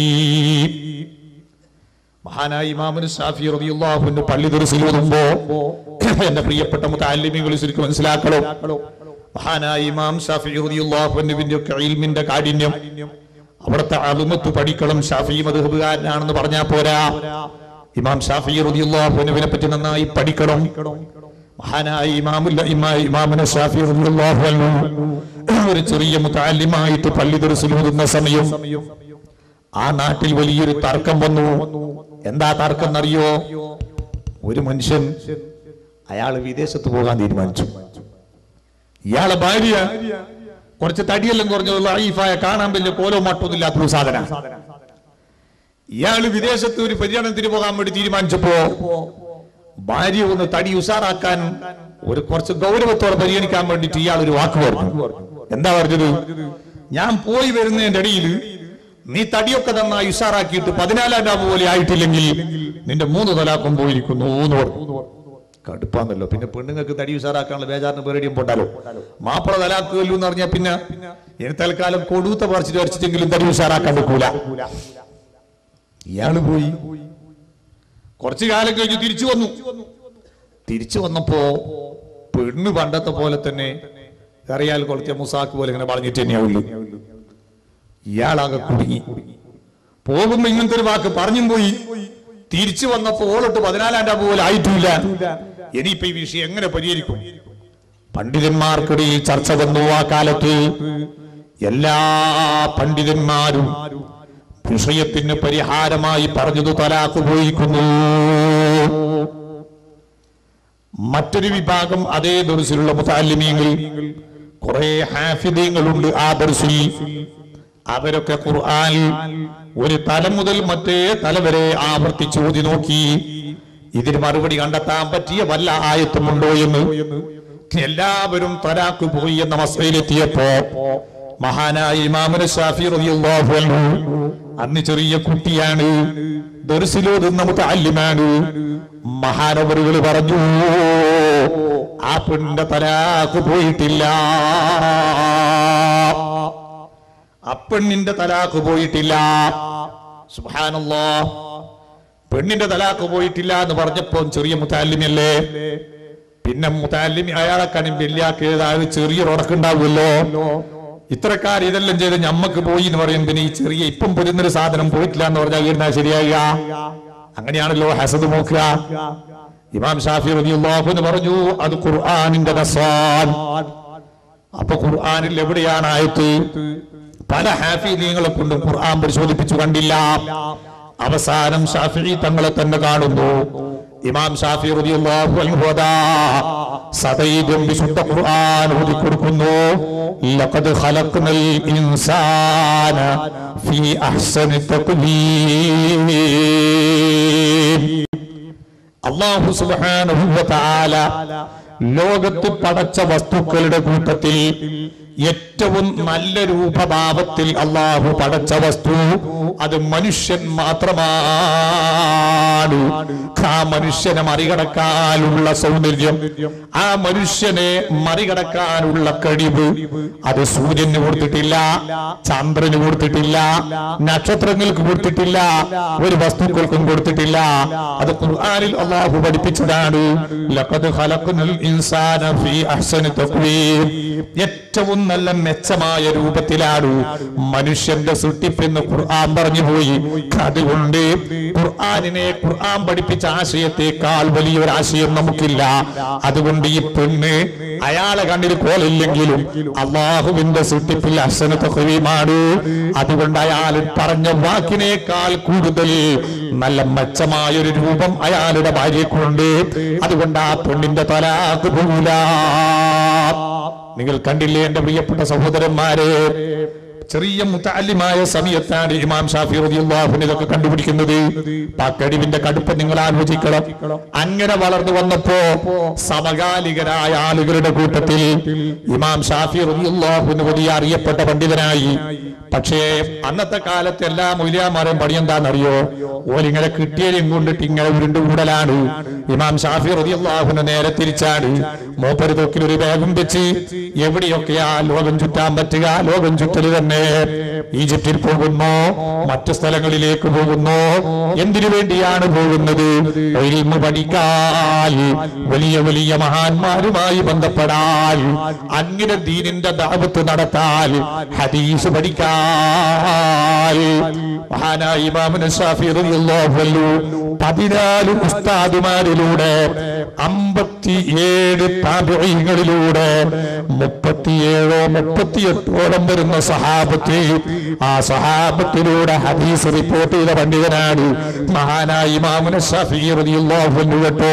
മഹാനായ ഇമാമിന് ഷാഫി റളിയല്ലാഹുവിന്റെ പള്ളി ദർസിലൂതുമ്പോ എന്റെ പ്രിയപ്പെട്ട മുത്താലിമീങ്ങൾ ശരിക്കും മനസ്സിലാക്കണം മഹാനായ ഇമാം ഷാഫി റളിയല്ലാഹുവിന്റെ ഒക്കെ ഇൽമിന്റെ കാഠിന്യം അവിടുത്തെ അലുമത്ത് പഠിക്കണം ഷാഫി മധുഹബുകാരനാണെന്ന് പറഞ്ഞാ പോരാ ഇമാം ഷാഫി റളിയല്ലാഹുവിനെ പറ്റി നന്നായി പഠിക്കണം മഹാനായ ഇമാമുല്ല ഇമാ ഇമാമിനെ ഷാഫി റളിയല്ലാഹു അൻഹു ഒരു ചെറിയ മുതല്ലിമായിട്ട് പള്ളി ദർസിലൂതുന്ന സമയം ആ നാട്ടിൽ വലിയൊരു തർക്കം വന്നു എന്താ തർക്കം എന്നറിയോ ഒരു മനുഷ്യൻ അയാൾ വിദേശത്ത് പോകാൻ തീരുമാനിച്ചു ഇയാളെ ഭാര്യ കുറച്ച് തടിയെല്ലാം കുറഞ്ഞുള്ള ലൈഫായ കാണാൻ വലിയ കോലോ മട്ടൊന്നും ഇല്ലാത്തൊരു സാധന ഇയാള് വിദേശത്ത് ഒരു പര്യടനത്തിന് പോകാൻ വേണ്ടി തീരുമാനിച്ചപ്പോ ഭാര്യ ഒന്ന് തടി ഉഷാറാക്കാൻ ഒരു കുറച്ച് ഗൗരവത്തോടെ പരിഗണിക്കാൻ വേണ്ടിട്ട് ഇയാൾ ഒരു വാക്ക് പറഞ്ഞു എന്താ പറഞ്ഞത് ഞാൻ പോയി വരുന്നതിന്റെ ഇടയിൽ നീ തടിയൊക്കെ നന്നായി ഉഷാറാക്കിയിട്ട് പതിനാലാം രാവ് പോലെ ആയിട്ടില്ലെങ്കിൽ നിന്റെ മൂന്ന് തലാക്കം പോയിരിക്കുന്നു എന്ന് പറഞ്ഞു കടുപ്പാന്നല്ലോ പിന്നെ പെണ്ണുങ്ങൾക്ക് തടി ഉഷാറാക്കാനുള്ള ബേജാറിന് പേരടിയും പോട്ടാലോ മാപ്പിള തലാക്കുമല്ലോ എന്ന് പറഞ്ഞാൽ പിന്നെ ഇനി തൽക്കാലം കൊടുത്ത പറിച്ചിട്ട് വരച്ചിട്ടെങ്കിലും തടി ഉഷാറാക്കാൻ വെക്കൂല ഇയാള് പോയി കുറച്ചു കാലം കഴിഞ്ഞ് തിരിച്ചു വന്നു തിരിച്ചു വന്നപ്പോ പെണ്ണ് പണ്ടത്തെ പോലെ തന്നെ അറിയാൽ കൊളത്തിയ മുസാക്ക് പോലെ ഇങ്ങനെ പറഞ്ഞിട്ട് തന്നെയാവുള്ളൂ ഇയാളാകെ കുടുങ്ങി പോകുമ്പോ ഇങ്ങനത്തെ ഒരു വാക്ക് പറഞ്ഞും പോയി തിരിച്ചു വന്നപ്പോ ഓളിട്ട് പതിനാലാം രാവ് പോലെ ആയിട്ടില്ല ഇനിയിപ്പോ ഈ വിഷയം എങ്ങനെ പരിഹരിക്കും പണ്ഡിതന്മാർക്കിടയിൽ ചർച്ച വന്നു ആ കാലത്ത് എല്ലാ പണ്ഡിതന്മാരും വിഷയത്തിന് പരിഹാരമായി പറഞ്ഞത് തലാക്ക് പോയിരിക്കുന്നു മറ്റൊരു വിഭാഗം അതേ ദർസിലുള്ള മുത്താലിമീങ്ങൾ കുറെ ഹാഫിദീങ്ങളുണ്ട് ആ ദർസിൽ അവരൊക്കെ ഖുർആൻ ഒരു തല മുതൽ മറ്റേ തല വരെ ആവർത്തിച്ച് ഓതി നോക്കി ഇതിന് മറുപടി കണ്ടെത്താൻ പറ്റിയ വല്ല ആയത്തുമുണ്ടോ എന്ന് എല്ലാവരും തലാക്ക് പോയി എന്ന അവസ്ഥയിലെത്തിയപ്പോ മഹാനായ ഇമാമുന ഷാഫി റളിയല്ലാഹു അൻഹു അന്ന് ചെറിയ കുട്ടിയാണ് ദർസിലോതുന്ന മുത്തല്ലിമാണ് മഹാനവറുകൾ പറഞ്ഞു ആ പെണ്ണിന്റെ തലാക്ക് പോയിട്ടില്ല ആ പെണ്ണിന്റെ തലാക്ക് പോയിട്ടില്ല സുബ്ഹാനല്ലാ പെണ്ണിന്റെ തലാക്ക് പോയിട്ടില്ല എന്ന് പറഞ്ഞപ്പോ ചെറിയ മുത്താലിമല്ലേ പിന്നെ മുത്താലിമി അയാളെ കണി വലിയാക്ക് ഏതായാലും ചെറിയൊരു ഉടക്കുണ്ടാവുമല്ലോ ഇത്രക്കാർ ഇതെല്ലാം ചെയ്ത് ഞമ്മക്ക് പോയി എന്ന് പറയും പിന്നെ ഈ ചെറിയ ഇപ്പം പൊരുന്നൊരു സാധനം പോയിട്ടില്ല എന്ന് പറഞ്ഞാൽ ഇരുന്നാ ശരിയാകുക അങ്ങനെയാണല്ലോ ഹസദ് നോക്കുക ഇമാം ഷാഫി റളിയല്ലാഹു അൻഹു പറഞ്ഞു അത് ഖുർആനിന്റെ നസാൻ അപ്പൊ ഖുർആനിൽ എവിടെയാണ് ആയത്ത് പല ഹാഫിദീങ്ങളെ കൊണ്ടും ഖുർആൻ പരിശോധിപ്പിച്ചു കണ്ടില്ല അവസാനം ഷാഫി തങ്ങളെ തന്നെ കാണുന്നു ഇമാം ഷാഫി റളിയല്ലാഹു അൻഹു അതാ സദൈദും വിശുദ്ധ ഖുർആൻ ഓതി കൊടുക്കുന്നു ലഖദ് ഖലഖ്നൽ ഇൻസാന ഫീ അഹ്സനി തഖ്വീം അള്ളാഹു സുബ്ഹാനഹു വ തആല ലോകത്ത് പടച്ച വസ്തുക്കളുടെ കൂട്ടത്തിൽ ഏറ്റവും നല്ല രൂപഭാവത്തിൽ അള്ളാഹു പടച്ച വസ്തു അത് മനുഷ്യൻ മാത്രമാണ് ആ മനുഷ്യനെ മറികടക്കാനുള്ള സൗന്ദര്യം ആ മനുഷ്യനെ മറികടക്കാനുള്ള കഴിവ് അത് സൂര്യന് കൊടുത്തിട്ടില്ല ചന്ദ്രന് കൊടുത്തിട്ടില്ല നക്ഷത്രങ്ങൾക്ക് കൊടുത്തിട്ടില്ല ഒരു വസ്തുക്കൾക്കും കൊടുത്തിട്ടില്ല അത് ഖുർആനിൽ അള്ളാഹു പഠിപ്പിച്ചതാണ് ലഖദ് ഖലഖ്നൽ ഇൻസാന ഫീ അഹ്സനി തഖ്വീം ഏറ്റവും നല്ല മെച്ചമായ രൂപത്തിലാണ് മനുഷ്യന്റെ സൃഷ്ടിപ്പെന്ന് ഖുർആൻ പറഞ്ഞു പോയി അതുകൊണ്ട് ഖുർആനിനെ ഖുർആൻ പഠിപ്പിച്ച ആശയത്തെക്കാൾ വലിയൊരു ആശയം നമുക്കില്ല അതുകൊണ്ട് ഈ പെണ്ണ് അയാളെ കണ്ണിൽ കോലില്ലെങ്കിലും അള്ളാഹുവിന്റെ സൃഷ്ടിപ്പിൽ അസന തഹവീമാണ് അതുകൊണ്ട് അയാൾ പറഞ്ഞ വാക്കിനേക്കാൾ കൂടുതൽ നല്ല മെച്ചമായ ഒരു രൂപം അയാളുടെ ഭാര്യക്കുണ്ട് അതുകൊണ്ട് ആ പെണ്ണിന്റെ തലാക്ക് പോകൂല നിങ്ങൾ കണ്ടില്ലേ എന്റെ പ്രിയപ്പെട്ട സഹോദരന്മാരെ ചെറിയ മുത്താലിമായ സമയത്താണ് ഇമാം ഷാഫി റളിയല്ലാഹു ഇതൊക്കെ കണ്ടുപിടിക്കുന്നത് ആ കഴിവിന്റെ കടുപ്പം നിങ്ങൾ ആലോചിക്കണം അങ്ങനെ വളർന്നു വന്നപ്പോ സമകാലികരായ ആളുകളുടെ കൂട്ടത്തിൽ ഇമാം ഷാഫി റളിയല്ലാഹു വലിയ അറിയപ്പെട്ട പണ്ഡിതനായി പക്ഷേ അന്നത്തെ കാലത്ത് എല്ലാ മൊയ്ലിയാമാരും പണിയെന്താണെന്നറിയോ ഓലിങ്ങനെ കിട്ടിയതും കൊണ്ടിട്ട് ഇങ്ങനെ ഉരുണ്ട് കൂടലാണ് ഇമാം ഷാഫി റളിയല്ലാഹുവിന് നേരെ തിരിച്ചാണ് മൂപ്പര് തൊക്കിൽ ഒരു വേഗം വെച്ച് എവിടെയൊക്കെയാ ലോകം ചുറ്റാൻ പറ്റുക ലോകം ചുറ്റൽ തന്നെ ഈജിപ്തിൽ പോകുന്നു മറ്റു സ്ഥലങ്ങളിലേക്ക് പോകുന്നു എന്തിനു വേണ്ടിയാണ് പോകുന്നത് ഇൽമു പഠിക്കാൻ വലിയ വലിയ മഹാന്മാരുമായി ബന്ധപ്പെടാൻ അങ്ങനെ ദീനിന്റെ ദാവത്ത് നടത്താൻ ഹദീസ് പഠിക്കാൻ മഹാനായ ഇമാമുന ഷാഫി റളിയല്ലാഹു അൻഹു പതിനാല് ഉസ്താദുമാരിലൂടെ അമ്പത്തിയേഴ് താപികളിലൂടെ മുപ്പത്തിയേഴോ മുപ്പത്തിയെട്ടോളം വരുന്ന സഹാബത്ത് ആ സഹാബത്തിലൂടെ ഹദീസ് റിപ്പോർട്ട് ചെയ്ത പണ്ഡിതനാണ് മഹാനായ ഇമാമുന ഷാഫി റളിയല്ലാഹു അൻഹു കേട്ടോ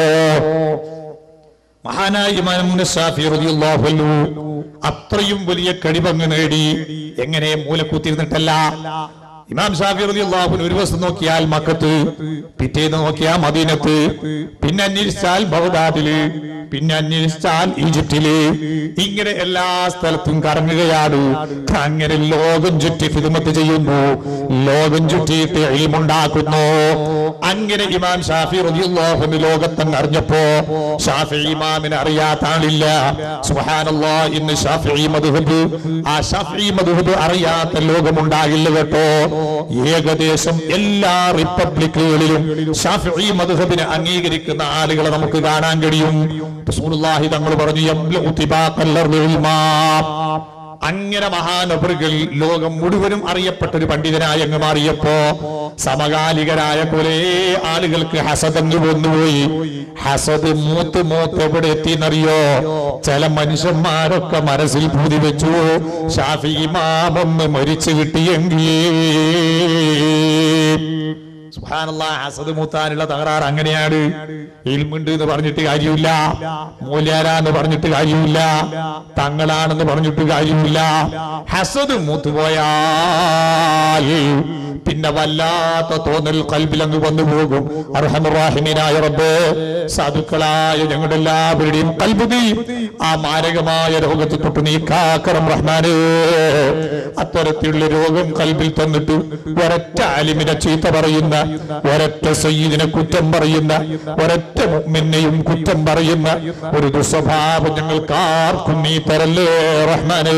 മഹാനായ ഇമാമുന ഷാഫി റളിയല്ലാഹു അൻഹു അത്രയും വലിയ കഴിവങ്ങ് നേടി എങ്ങനെ മൂലക്കൂത്തിരുന്നിട്ടല്ല ഇമാം ഷാഫി റളിയല്ലാഹു അൻഹു ഒരു ദിവസം നോക്കിയാൽ മക്കത്ത് പിറ്റേന്ന് നോക്കിയാൽ മദീനത്ത് പിന്നെ അന്വേഷിച്ചാൽ ബഗ്ദാദില് പിന്നെ അന്വേഷിച്ചാൽ ഈജിപ്തില് ഇങ്ങനെ എല്ലാ സ്ഥലത്തും കറങ്ങുകയാണ് അങ്ങനെ ലോകം ചുറ്റി ഹിദ്മത്ത് ചെയ്യുന്നു ലോകം ചുറ്റിയിട്ട് ഇൽമുണ്ടാക്കുന്നു അങ്ങനെ ഇമാം ഷാഫി റളിയല്ലാഹു അൻഹു ലോകത്തങ്ങ് അറിഞ്ഞപ്പോ ഷാഫി ഇമാമിനെ അറിയാത്ത ആളില്ല സുബ്ഹാനല്ലാ ഇന്ന് ഷാഫി മദ്ഹബ് ആ ഷാഫി മദ്ഹബ് അറിയാത്ത ലോകമുണ്ടാകില്ല കേട്ടോ ഏകദേശം എല്ലാ റിപ്പബ്ലിക്കുകളിലും ഷാഫി മദ്ഹബിനെ അംഗീകരിക്കുന്ന ആളുകളെ നമുക്ക് കാണാൻ കഴിയും റസൂലുള്ളാഹി തങ്ങൾ പറഞ്ഞു യംലഉ തിബാഖൽ അർളി ഇൽമാ. അങ്ങനെ മഹാനബറുകൾ ലോകം മുഴുവനും അറിയപ്പെട്ട ഒരു പണ്ഡിതനായി അങ്ങ് മാറിയപ്പോ സമകാലികരായ കുറെ ആളുകൾക്ക് ഹസദങ്ങ് വന്നുപോയി ഹസദ് മൂത്ത് മൂത്ത് എവിടെ എത്തിയെന്നറിയോ ചില മനുഷ്യന്മാരൊക്കെ മനസ്സിൽ പൂതി വെച്ചു ഷാഫി ഇമാമൊന്ന് മരിച്ചു കിട്ടിയെങ്കിൽ സുബ്ഹാനല്ലാ ഹസദ് മൂത്താനുള്ള തകരാറ് അങ്ങനെയാണ് ഇൽമുണ്ട് എന്ന് പറഞ്ഞിട്ട് കാര്യമില്ല മൂല്യാരാന്ന് പറഞ്ഞിട്ട് കാര്യമില്ല തങ്ങളാണെന്ന് പറഞ്ഞിട്ട് കാര്യമില്ല ഹസദ് മൂത്തുപോയാൽ പിന്നെ വല്ലാത്ത തോന്നൽ കൽബിലങ്ങ് വന്നു പോകും അർഹമുറാഹിമീനായ റബ്ബ് സാധുക്കളായ ഞങ്ങളുടെ എല്ലാവരുടെയും കൽബുതി ആ മാരകമായ രോഗത്തെ തൊട്ട് നീ കാക്കറം റഹ്മാന് അത്തരത്തിലുള്ള രോഗം കൽബിൽ തന്നിട്ട് ഒരൊറ്റ അലിമിനെ ചീത്ത പറയുന്ന ഒരൊറ്റ സയ്യിദിനെ കുറ്റം പറയുന്ന ഒരൊറ്റ മുഅ്മിനെയും കുറ്റം പറയുന്ന ഒരു ദുസ്വഭാവം ഞങ്ങൾക്ക് ആർക്കും നീ തരല്ലേ റഹ്മാനേ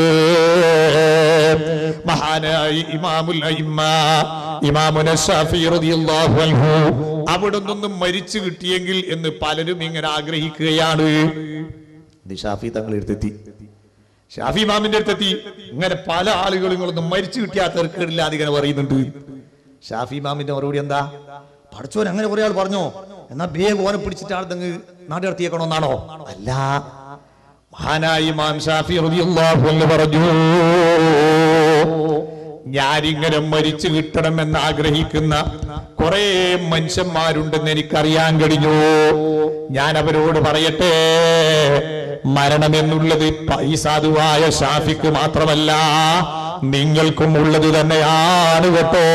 മഹാനായി ഇമാമുൽ അയിമ്മ ഇമാമുന ഷാഫി റളിയല്ലാഹു അൻഹു അവിടെ നിന്നും മരിച്ചു കിട്ടിയെങ്കിൽ എന്ന് പലരും ഇങ്ങനെ ആഗ്രഹിക്കുകയാണ് ഇത് ഷാഫി തങ്ങൾ എടുത്തെത്തി ഷാഫി ഇമാമിന്റെ അടുത്തെത്തി ഇങ്ങനെ പല ആളുകളും ഇങ്ങളൊന്നും മരിച്ചു കിട്ടിയ തെർക്കേടില്ല അതിങ്ങനെ പറയുന്നുണ്ട് ഷാഫി ഇമാമിന്റെ മറുപടി എന്താ പഠിച്ചോൻ അങ്ങനെ കുറെ ആൾ പറഞ്ഞോ എന്നാ വേഗം ഓനെ പിടിച്ചിട്ട് ആൾ നാട് നടത്തിയേക്കണമെന്നാണോ അല്ല മഹാനായി ഇമാം ഷാഫി റളിയല്ലാഹു അൻഹു പറഞ്ഞു ഞാനിങ്ങനെ മരിച്ചു കിട്ടണമെന്ന് ആഗ്രഹിക്കുന്ന കുറെ മനുഷ്യന്മാരുണ്ടെന്ന് എനിക്കറിയാൻ കഴിഞ്ഞു ഞാൻ അവരോട് പറയട്ടെ മരണമെന്നുള്ളത് ഈ സാധുവായ ഷാഫിക്ക് മാത്രമല്ല നിങ്ങൾക്കും ഉള്ളത് തന്നെയാണ് കേട്ടോ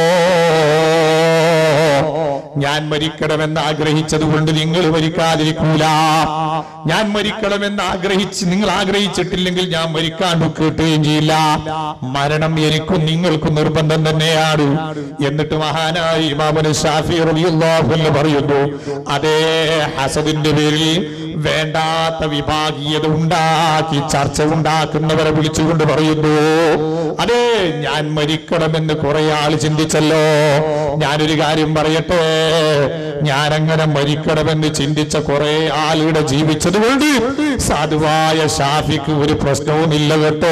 ഞാൻ മരിക്കണമെന്ന് ആഗ്രഹിച്ചത് കൊണ്ട് നിങ്ങൾ മരിക്കാതിരിക്കൂല ഞാൻ മരിക്കണമെന്ന് ആഗ്രഹിച്ച് നിങ്ങൾ ആഗ്രഹിച്ചിട്ടില്ലെങ്കിൽ ഞാൻ മരിക്കാൻ കേട്ടുകയും ചെയ്യില്ല മരണം എനിക്കും നിങ്ങൾക്കും നിർബന്ധം തന്നെയാണ് എന്നിട്ട് മഹാനായി ഇമാമുന് ഷാഫി റളിയല്ലാഹു അൻഹു പറയുന്നു അതേ ഹസദിന്റെ പേരിൽ വേണ്ടാത്ത വിഭാഗീയത ഉണ്ടാക്കി ചർച്ച ഉണ്ടാക്കുന്നവരെ വിളിച്ചുകൊണ്ട് പറയുന്നു അതെ ഞാൻ മരിക്കണമെന്ന് കുറെ ആൾ ചിന്തിച്ചല്ലോ ഞാനൊരു കാര്യം പറയട്ടെ ഞാനങ്ങനെ മരിക്കണമെന്ന് ചിന്തിച്ച കുറെ ആളുടെ ജീവിച്ചത് കൊണ്ട് സാധുവായ ഷാഫിക്ക് ഒരു പ്രശ്നവുമില്ല കേട്ടോ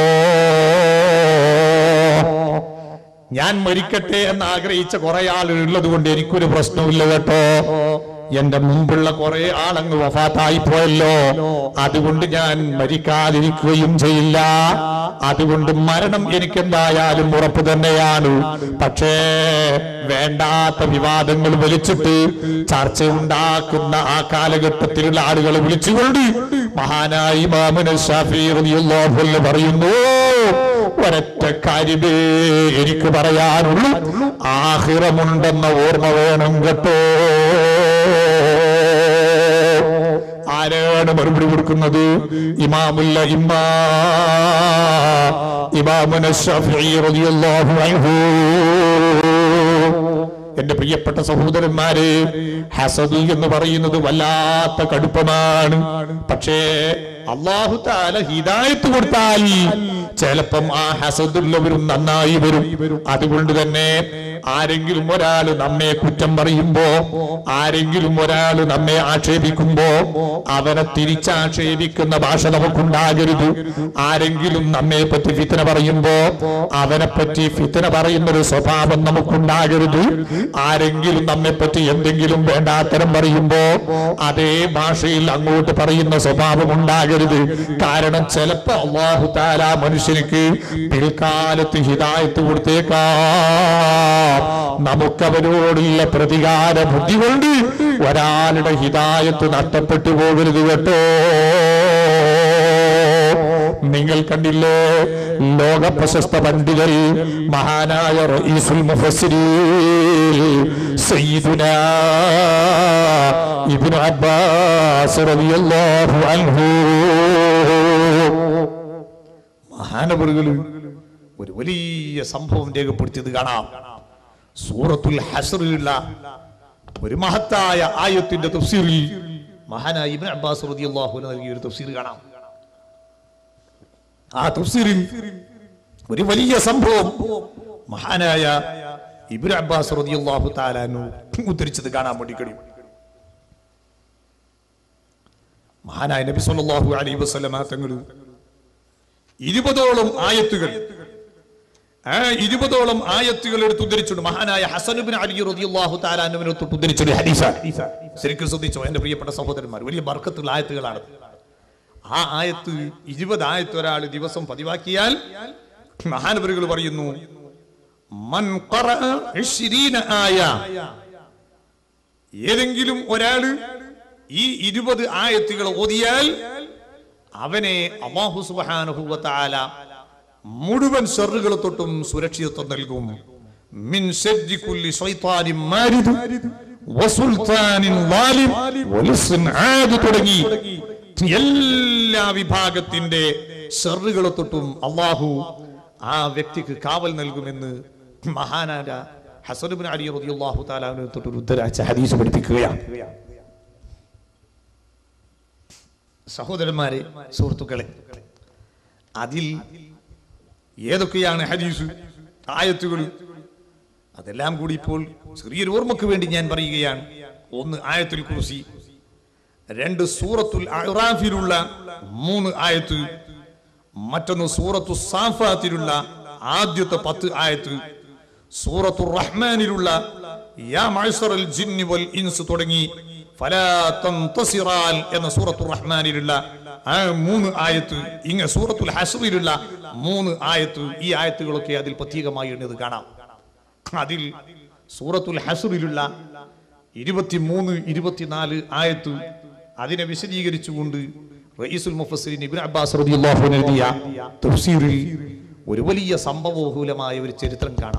ഞാൻ മരിക്കട്ടെ എന്ന് ആഗ്രഹിച്ച കുറെ ആളുകൾ ഉള്ളത് കൊണ്ട് എനിക്കൊരു പ്രശ്നവുമില്ല കേട്ടോ എന്റെ മുമ്പുള്ള കുറെ ആളങ്ങ് വഫാത്തായി പോയല്ലോ അതുകൊണ്ട് ഞാൻ മരിക്കാതിരിക്കുകയും ചെയ്യില്ല അതുകൊണ്ട് മരണം എനിക്കെന്തായാലും ഉറപ്പ് തന്നെയാണ് പക്ഷേ വേണ്ടാത്ത വിവാദങ്ങൾ വലിച്ചിട്ട് ചർച്ച ഉണ്ടാക്കുന്ന ആ കാലഘട്ടത്തിലുള്ള ആളുകളെ വിളിച്ചുകൊണ്ട് മഹാനായി മാമന ഷാഫി റളിയല്ലാഹു അൻഹു പറയുന്നു ഒരൊറ്റ കാര്യമേ എനിക്ക് പറയാനുള്ളൂ ആഹിറമുണ്ടെന്ന ഓർമ്മ വേണം കേട്ടോ ആരാണ് മറുപടി കൊടുക്കുന്നത് ഇമാമുല്ല ഇമ്മാ ഇമാമുന ഷഫീ റളിയല്ലാഹു അൻഹു എന്റെ പ്രിയപ്പെട്ട സഹോദരന്മാരെ ഹസദ് എന്ന് പറയുന്നത് വല്ലാത്ത കടുപ്പമാണ് പക്ഷേ അള്ളാഹു താല ഹിദായത്ത് കൊടുത്താൽ ചിലപ്പം ആ ഹസദുള്ളവരും നന്നായി വരും അതുകൊണ്ട് തന്നെ ആരെങ്കിലും ഒരാൾ നമ്മെ കുറ്റം പറയുമ്പോ ആരെങ്കിലും ഒരാൾ നമ്മെ ആക്ഷേപിക്കുമ്പോ അവനെ തിരിച്ചാക്ഷേപിക്കുന്ന ഭാഷ നമുക്കുണ്ടാകരുത് ആരെങ്കിലും നമ്മെ പറ്റി ഫിത്തന പറയുമ്പോ അവനെ പറ്റി ഫിത്തന പറയുന്ന ഒരു സ്വഭാവം നമുക്കുണ്ടാകരുത് ആരെങ്കിലും നമ്മെ പറ്റി എന്തെങ്കിലും വേണ്ടാത്തരം പറയുമ്പോ അതേ ഭാഷയിൽ അങ്ങോട്ട് പറയുന്ന സ്വഭാവം ഉണ്ടാകരുത് കാരണം ചിലപ്പോ അള്ളാഹു താല മനുഷ്യനിക്ക് പിൽക്കാലത്ത് ഹിതായത്ത് കൊടുത്തേക്കാ നമുക്കവരോടുള്ള പ്രതികാര ബുദ്ധി കൊണ്ട് ഒരാളുടെ ഹിതായത്ത് നഷ്ടപ്പെട്ടു പോകരുത് കേട്ടോ നിങ്ങൾ കണ്ടില്ലേ ലോക പ്രശസ്ത പണ്ഡിതർ മഹാനായ റഈസുൽ മുഫസ്സിരീൻ സയ്യിദുന ഇബ്നു അബ്ബാസ് റളിയല്ലാഹു അൻഹു മഹാനവറുകൾ ഒരു വലിയ സംഭവം രേഖപ്പെടുത്തിയത് കാണാം സൂറത്തുൽ ഹസറിലുള്ള ഒരു മഹത്തായ ആയത്തിന്റെ തഫ്സീറിൽ മഹാനായ ഇബ്നു അബ്ബാസ് റളിയല്ലാഹു അൻഹു നൽകിയ ഒരു തഫ്സീർ കാണാം ആ തഫ്സീറിൽ ഒരു വലിയ സംഭവം മഹാനായ ഇബ്നു അബ്ബാസ് റളിയല്ലാഹു തആല അൻഹു ഉദ്ധരിച്ചത് കാണാൻ വേണ്ടി കഴിയും മഹാനായ നബി സല്ലല്ലാഹു അലൈഹി വസല്ലമ തങ്ങൾ ഇരുപതോളം ആയത്തുകൾ ആ ഇരുപതോളം ആയത്തുകൾ എടുത്ത് ഉദ്ധരിച്ചുണ്ട് മഹാനായ ഹസനുബിൻ അലി റളിയല്ലാഹു തആല അൻഹുവിനെ തൊട്ട് ഉദ്ധരിച്ചൊരു ഹദീസാണ് ശരിക്കും ശ്രദ്ധിച്ചോ എന്റെ പ്രിയപ്പെട്ട സഹോദരന്മാർ വലിയ ബർക്കത്തുള്ള ആയത്തുകളാണ് ആ ആയത്ത് ഇരുപത് ആയത്ത് ഒരാൾ ദിവസം പതിവാക്കിയാൽ മഹാനവരുകൾ പറയുന്നു മൻ ഖറഅ ഇശ്രീന ആയ ഏതെങ്കിലും ഒരാള് ഈ ഇരുപത് ആയത്തുകൾ ഓതിയാൽ അവനെ അള്ളാഹു സുബാനുഭൂവത്താല മുഴുവൻ ഷെറുകളെ തൊട്ടും സുരക്ഷിതത്വം നൽകും മിൻ ശർരി കുല്ലി ശൈത്താനിൻ മാരിദ് വസുൽത്താനിൻ ളാലിം വലിസ്ൻ ആദ് തുടങ്ങി എല്ലാ വിഭാഗത്തിന്റെ ഷെറുകളെ തൊട്ടും അള്ളാഹു ആ വ്യക്തിക്ക് കാവൽ നൽകുമെന്ന് മഹാനായ ഹസനുബിൻ അലി റളിയല്ലാഹു തആല തൊട്ട് ഉദ്ധരാച്ച ഹദീസ് പഠിപ്പിക്കുകയാണ് സഹോദരന്മാരെ സുഹൃത്തുക്കളെ അതിൽ ഏതൊക്കെയാണ് ഹദീസ് ആയത്തുകൾ അതെല്ലാം കൂടി ഇപ്പോൾ ചെറിയൊരു ഓർമ്മക്ക് വേണ്ടി ഞാൻ പറയുകയാണ് ഒന്ന് ആയത്തുൽ കുർസി രണ്ട് സൂറത്തുൽ അറാഫിലുള്ള മൂന്ന് ആയത്ത് മറ്റൊന്ന് സൂറത്തു സാഫാത്തിലുള്ള ആദ്യത്തെ പത്ത് ആയത്ത് സൂറത്തു റഹ്മാനിലുള്ള യാ മഅ്ശറൽ ജിന്നി വൽ ഇൻസ് തുടങ്ങി ഫലാ തൻതസിറാൻ എന്ന സൂറത്തു റഹ്മാനിലുള്ള ആ മൂന്ന് ആയത്ത് ഇങ്ങ സൂറത്തുൽ ഹസ്റിലുള്ള മൂന്ന് ആയത്ത് ഈ ആയത്തുകളൊക്കെ അതിൽ പ്രത്യേകമായി എണ്ണത് കാണാം അതിൽ സൂറത്തുൽ ഹസ്റിലുള്ള ഇരുപത്തിമൂന്ന് ഇരുപത്തിനാല് ആയത്ത് അതിനെ വിശദീകരിച്ചുകൊണ്ട് റയീസുൽ മുഫസ്സിരിൻ ഇബ്നു അബ്ബാസ് റളിയല്ലാഹു അൻഹു എഴുതിയ തഫ്സീറിൽ ഒരു വലിയ സംഭവബഹുലമായ ഒരു ചരിത്രം കാണാം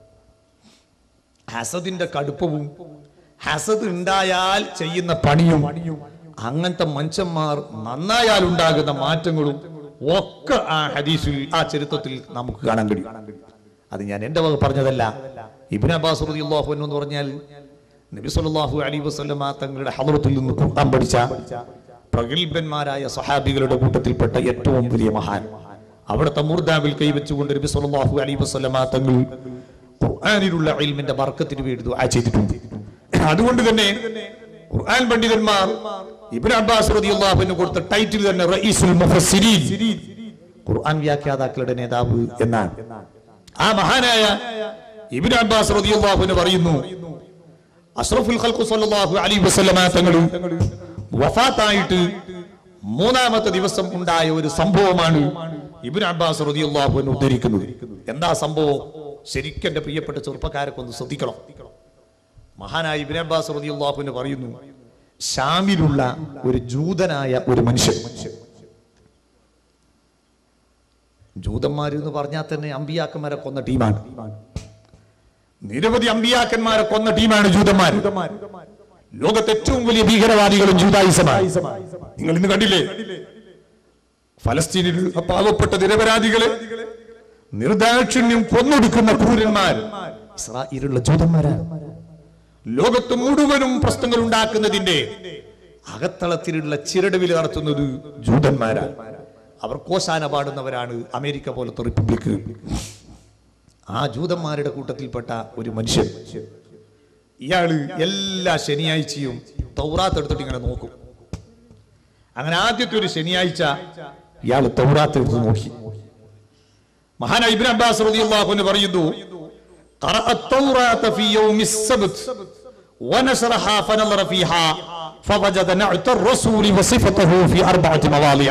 ഹസദിന്റെ കടുപ്പവും ഹസദ് ഉണ്ടായാൽ ചെയ്യുന്ന പണിയും അങ്ങനത്തെ മനുഷ്യന്മാർ നന്നായാൽ ഉണ്ടാകുന്ന മാറ്റങ്ങളും ഒക്കെ ആ ഹദീസിൽ ആ ചരിത്രത്തിൽ നമുക്ക് കാണാൻ കഴിയും അത് ഞാൻ എന്റെ വക പറഞ്ഞതല്ല ഇബ്നു അബ്ബാസ് റളിയല്ലാഹു അൻഹു എന്ന് പറഞ്ഞാൽ നബി സല്ലല്ലാഹു അലൈഹി വസല്ലമ തങ്ങളുടെ ഹദ്റത്തിൽ നിന്ന് ഖുർആൻ പഠിച്ച പ്രഗത്ഭന്മാരായ സഹാബികളുടെ കൂട്ടത്തിൽപ്പെട്ട ഏറ്റവും വലിയ മഹാൻ അവിടുത്തെ മൂർദാവിൽ കൈവച്ചുകൊണ്ട് നബി സല്ലല്ലാഹു അലൈഹി വസല്ലമ തങ്ങൾ ഖുർആനിലുള്ള ഇൽമിന്റെ ബർക്കത്തിന് വേണ്ടി ദുആ ചെയ്തിട്ടുണ്ട് അതുകൊണ്ട് തന്നെ ഖുർആൻ പണ്ഡിതന്മാർ ഇബ്നു അബ്ബാസ് റളിയല്ലാഹു അൻഹു കൊടുത്ത ടൈറ്റിൽ തന്നെ റഈസുൽ മുഫസ്സിരീൻ ഖുർആൻ വ്യാഖ്യാതാക്കളുടെ നേതാവ് എന്നാണ് ആ മഹാനായ ഇബ്നു അബ്ബാസ് റളിയല്ലാഹു അൻഹു പറയുന്നു അഷ്റഫുൽ ഖൽഖു സല്ലല്ലാഹു അലൈഹി വസല്ലമ തങ്ങൾ വഫാത്തായിട്ട് മൂന്നാമത്തെ ദിവസം ഉണ്ടായ ഒരു സംഭവമാണ് ഇബ്നു അബ്ബാസ് റളിയല്ലാഹു അൻഹു ഉദ്ധരിക്കുന്നത് എന്താ സംഭവം ശരിക്കും എന്റെ പ്രിയപ്പെട്ട ചെറുപ്പക്കാരൊക്കെ ഒന്ന് ശ്രദ്ധിക്കണം മഹാനായ ഇബ്നു അബ്ബാസ് റളിയല്ലാഹു അൻഹു പറയുന്നു ഷാമിലുള്ള ഒരു ജൂതനായ ഒരു മനുഷ്യൻ ജൂതന്മാർ എന്ന് പറഞ്ഞാൽ തന്നെ അമ്പിയാക്കന്മാരെ കൊന്ന ടീമാണ് നിരവധി അമ്പിയാക്കന്മാരെ കൊന്ന ടീമാണ് ജൂതന്മാർ ലോകത്തെ ഏറ്റവും വലിയ ഭീകരവാദികളും ജൂതായുസമാണ് നിങ്ങൾ ഇന്ന് കണ്ടില്ലേ ഫലസ്തീനിൽ പാവപ്പെട്ട നിരപരാധികളെ നിർദാക്ഷിണ്യം കൊന്നൊടുക്കുന്ന ക്രൂരന്മാർ ഇസ്രായേലുള്ള ജൂതന്മാരാണ് ലോകത്ത് മുഴുവനും പ്രശ്നങ്ങൾ ഉണ്ടാക്കുന്നതിന്റെ അകത്തളത്തിലുള്ള ചിരടുവിൽ നടത്തുന്നത് ജൂതന്മാരാണ് അവർ കോശാന പാടുന്നവരാണ് അമേരിക്ക പോലത്തെ റിപ്പബ്ലിക്ക് ആ ജൂതന്മാരുടെ കൂട്ടത്തിൽപ്പെട്ട ഒരു മനുഷ്യൻ ഇയാള് എല്ലാ ശനിയാഴ്ചയും തൗറാത്ത് എടുത്തിട്ട് ഇങ്ങനെ നോക്കും അങ്ങനെ ആദ്യത്തെ ഒരു ശനിയാഴ്ച ഇയാൾ തൗറാത്ത് എടുത്ത് നോക്കി മഹാനായ ഇബ്നു അബ്ബാസ് റളിയല്ലാഹു അൻഹു പറയുന്നു قرأ التوراة في يوم السبت ونشرها فنظر فيها فوجد نعت الرسول وصفته في أربعة مواضع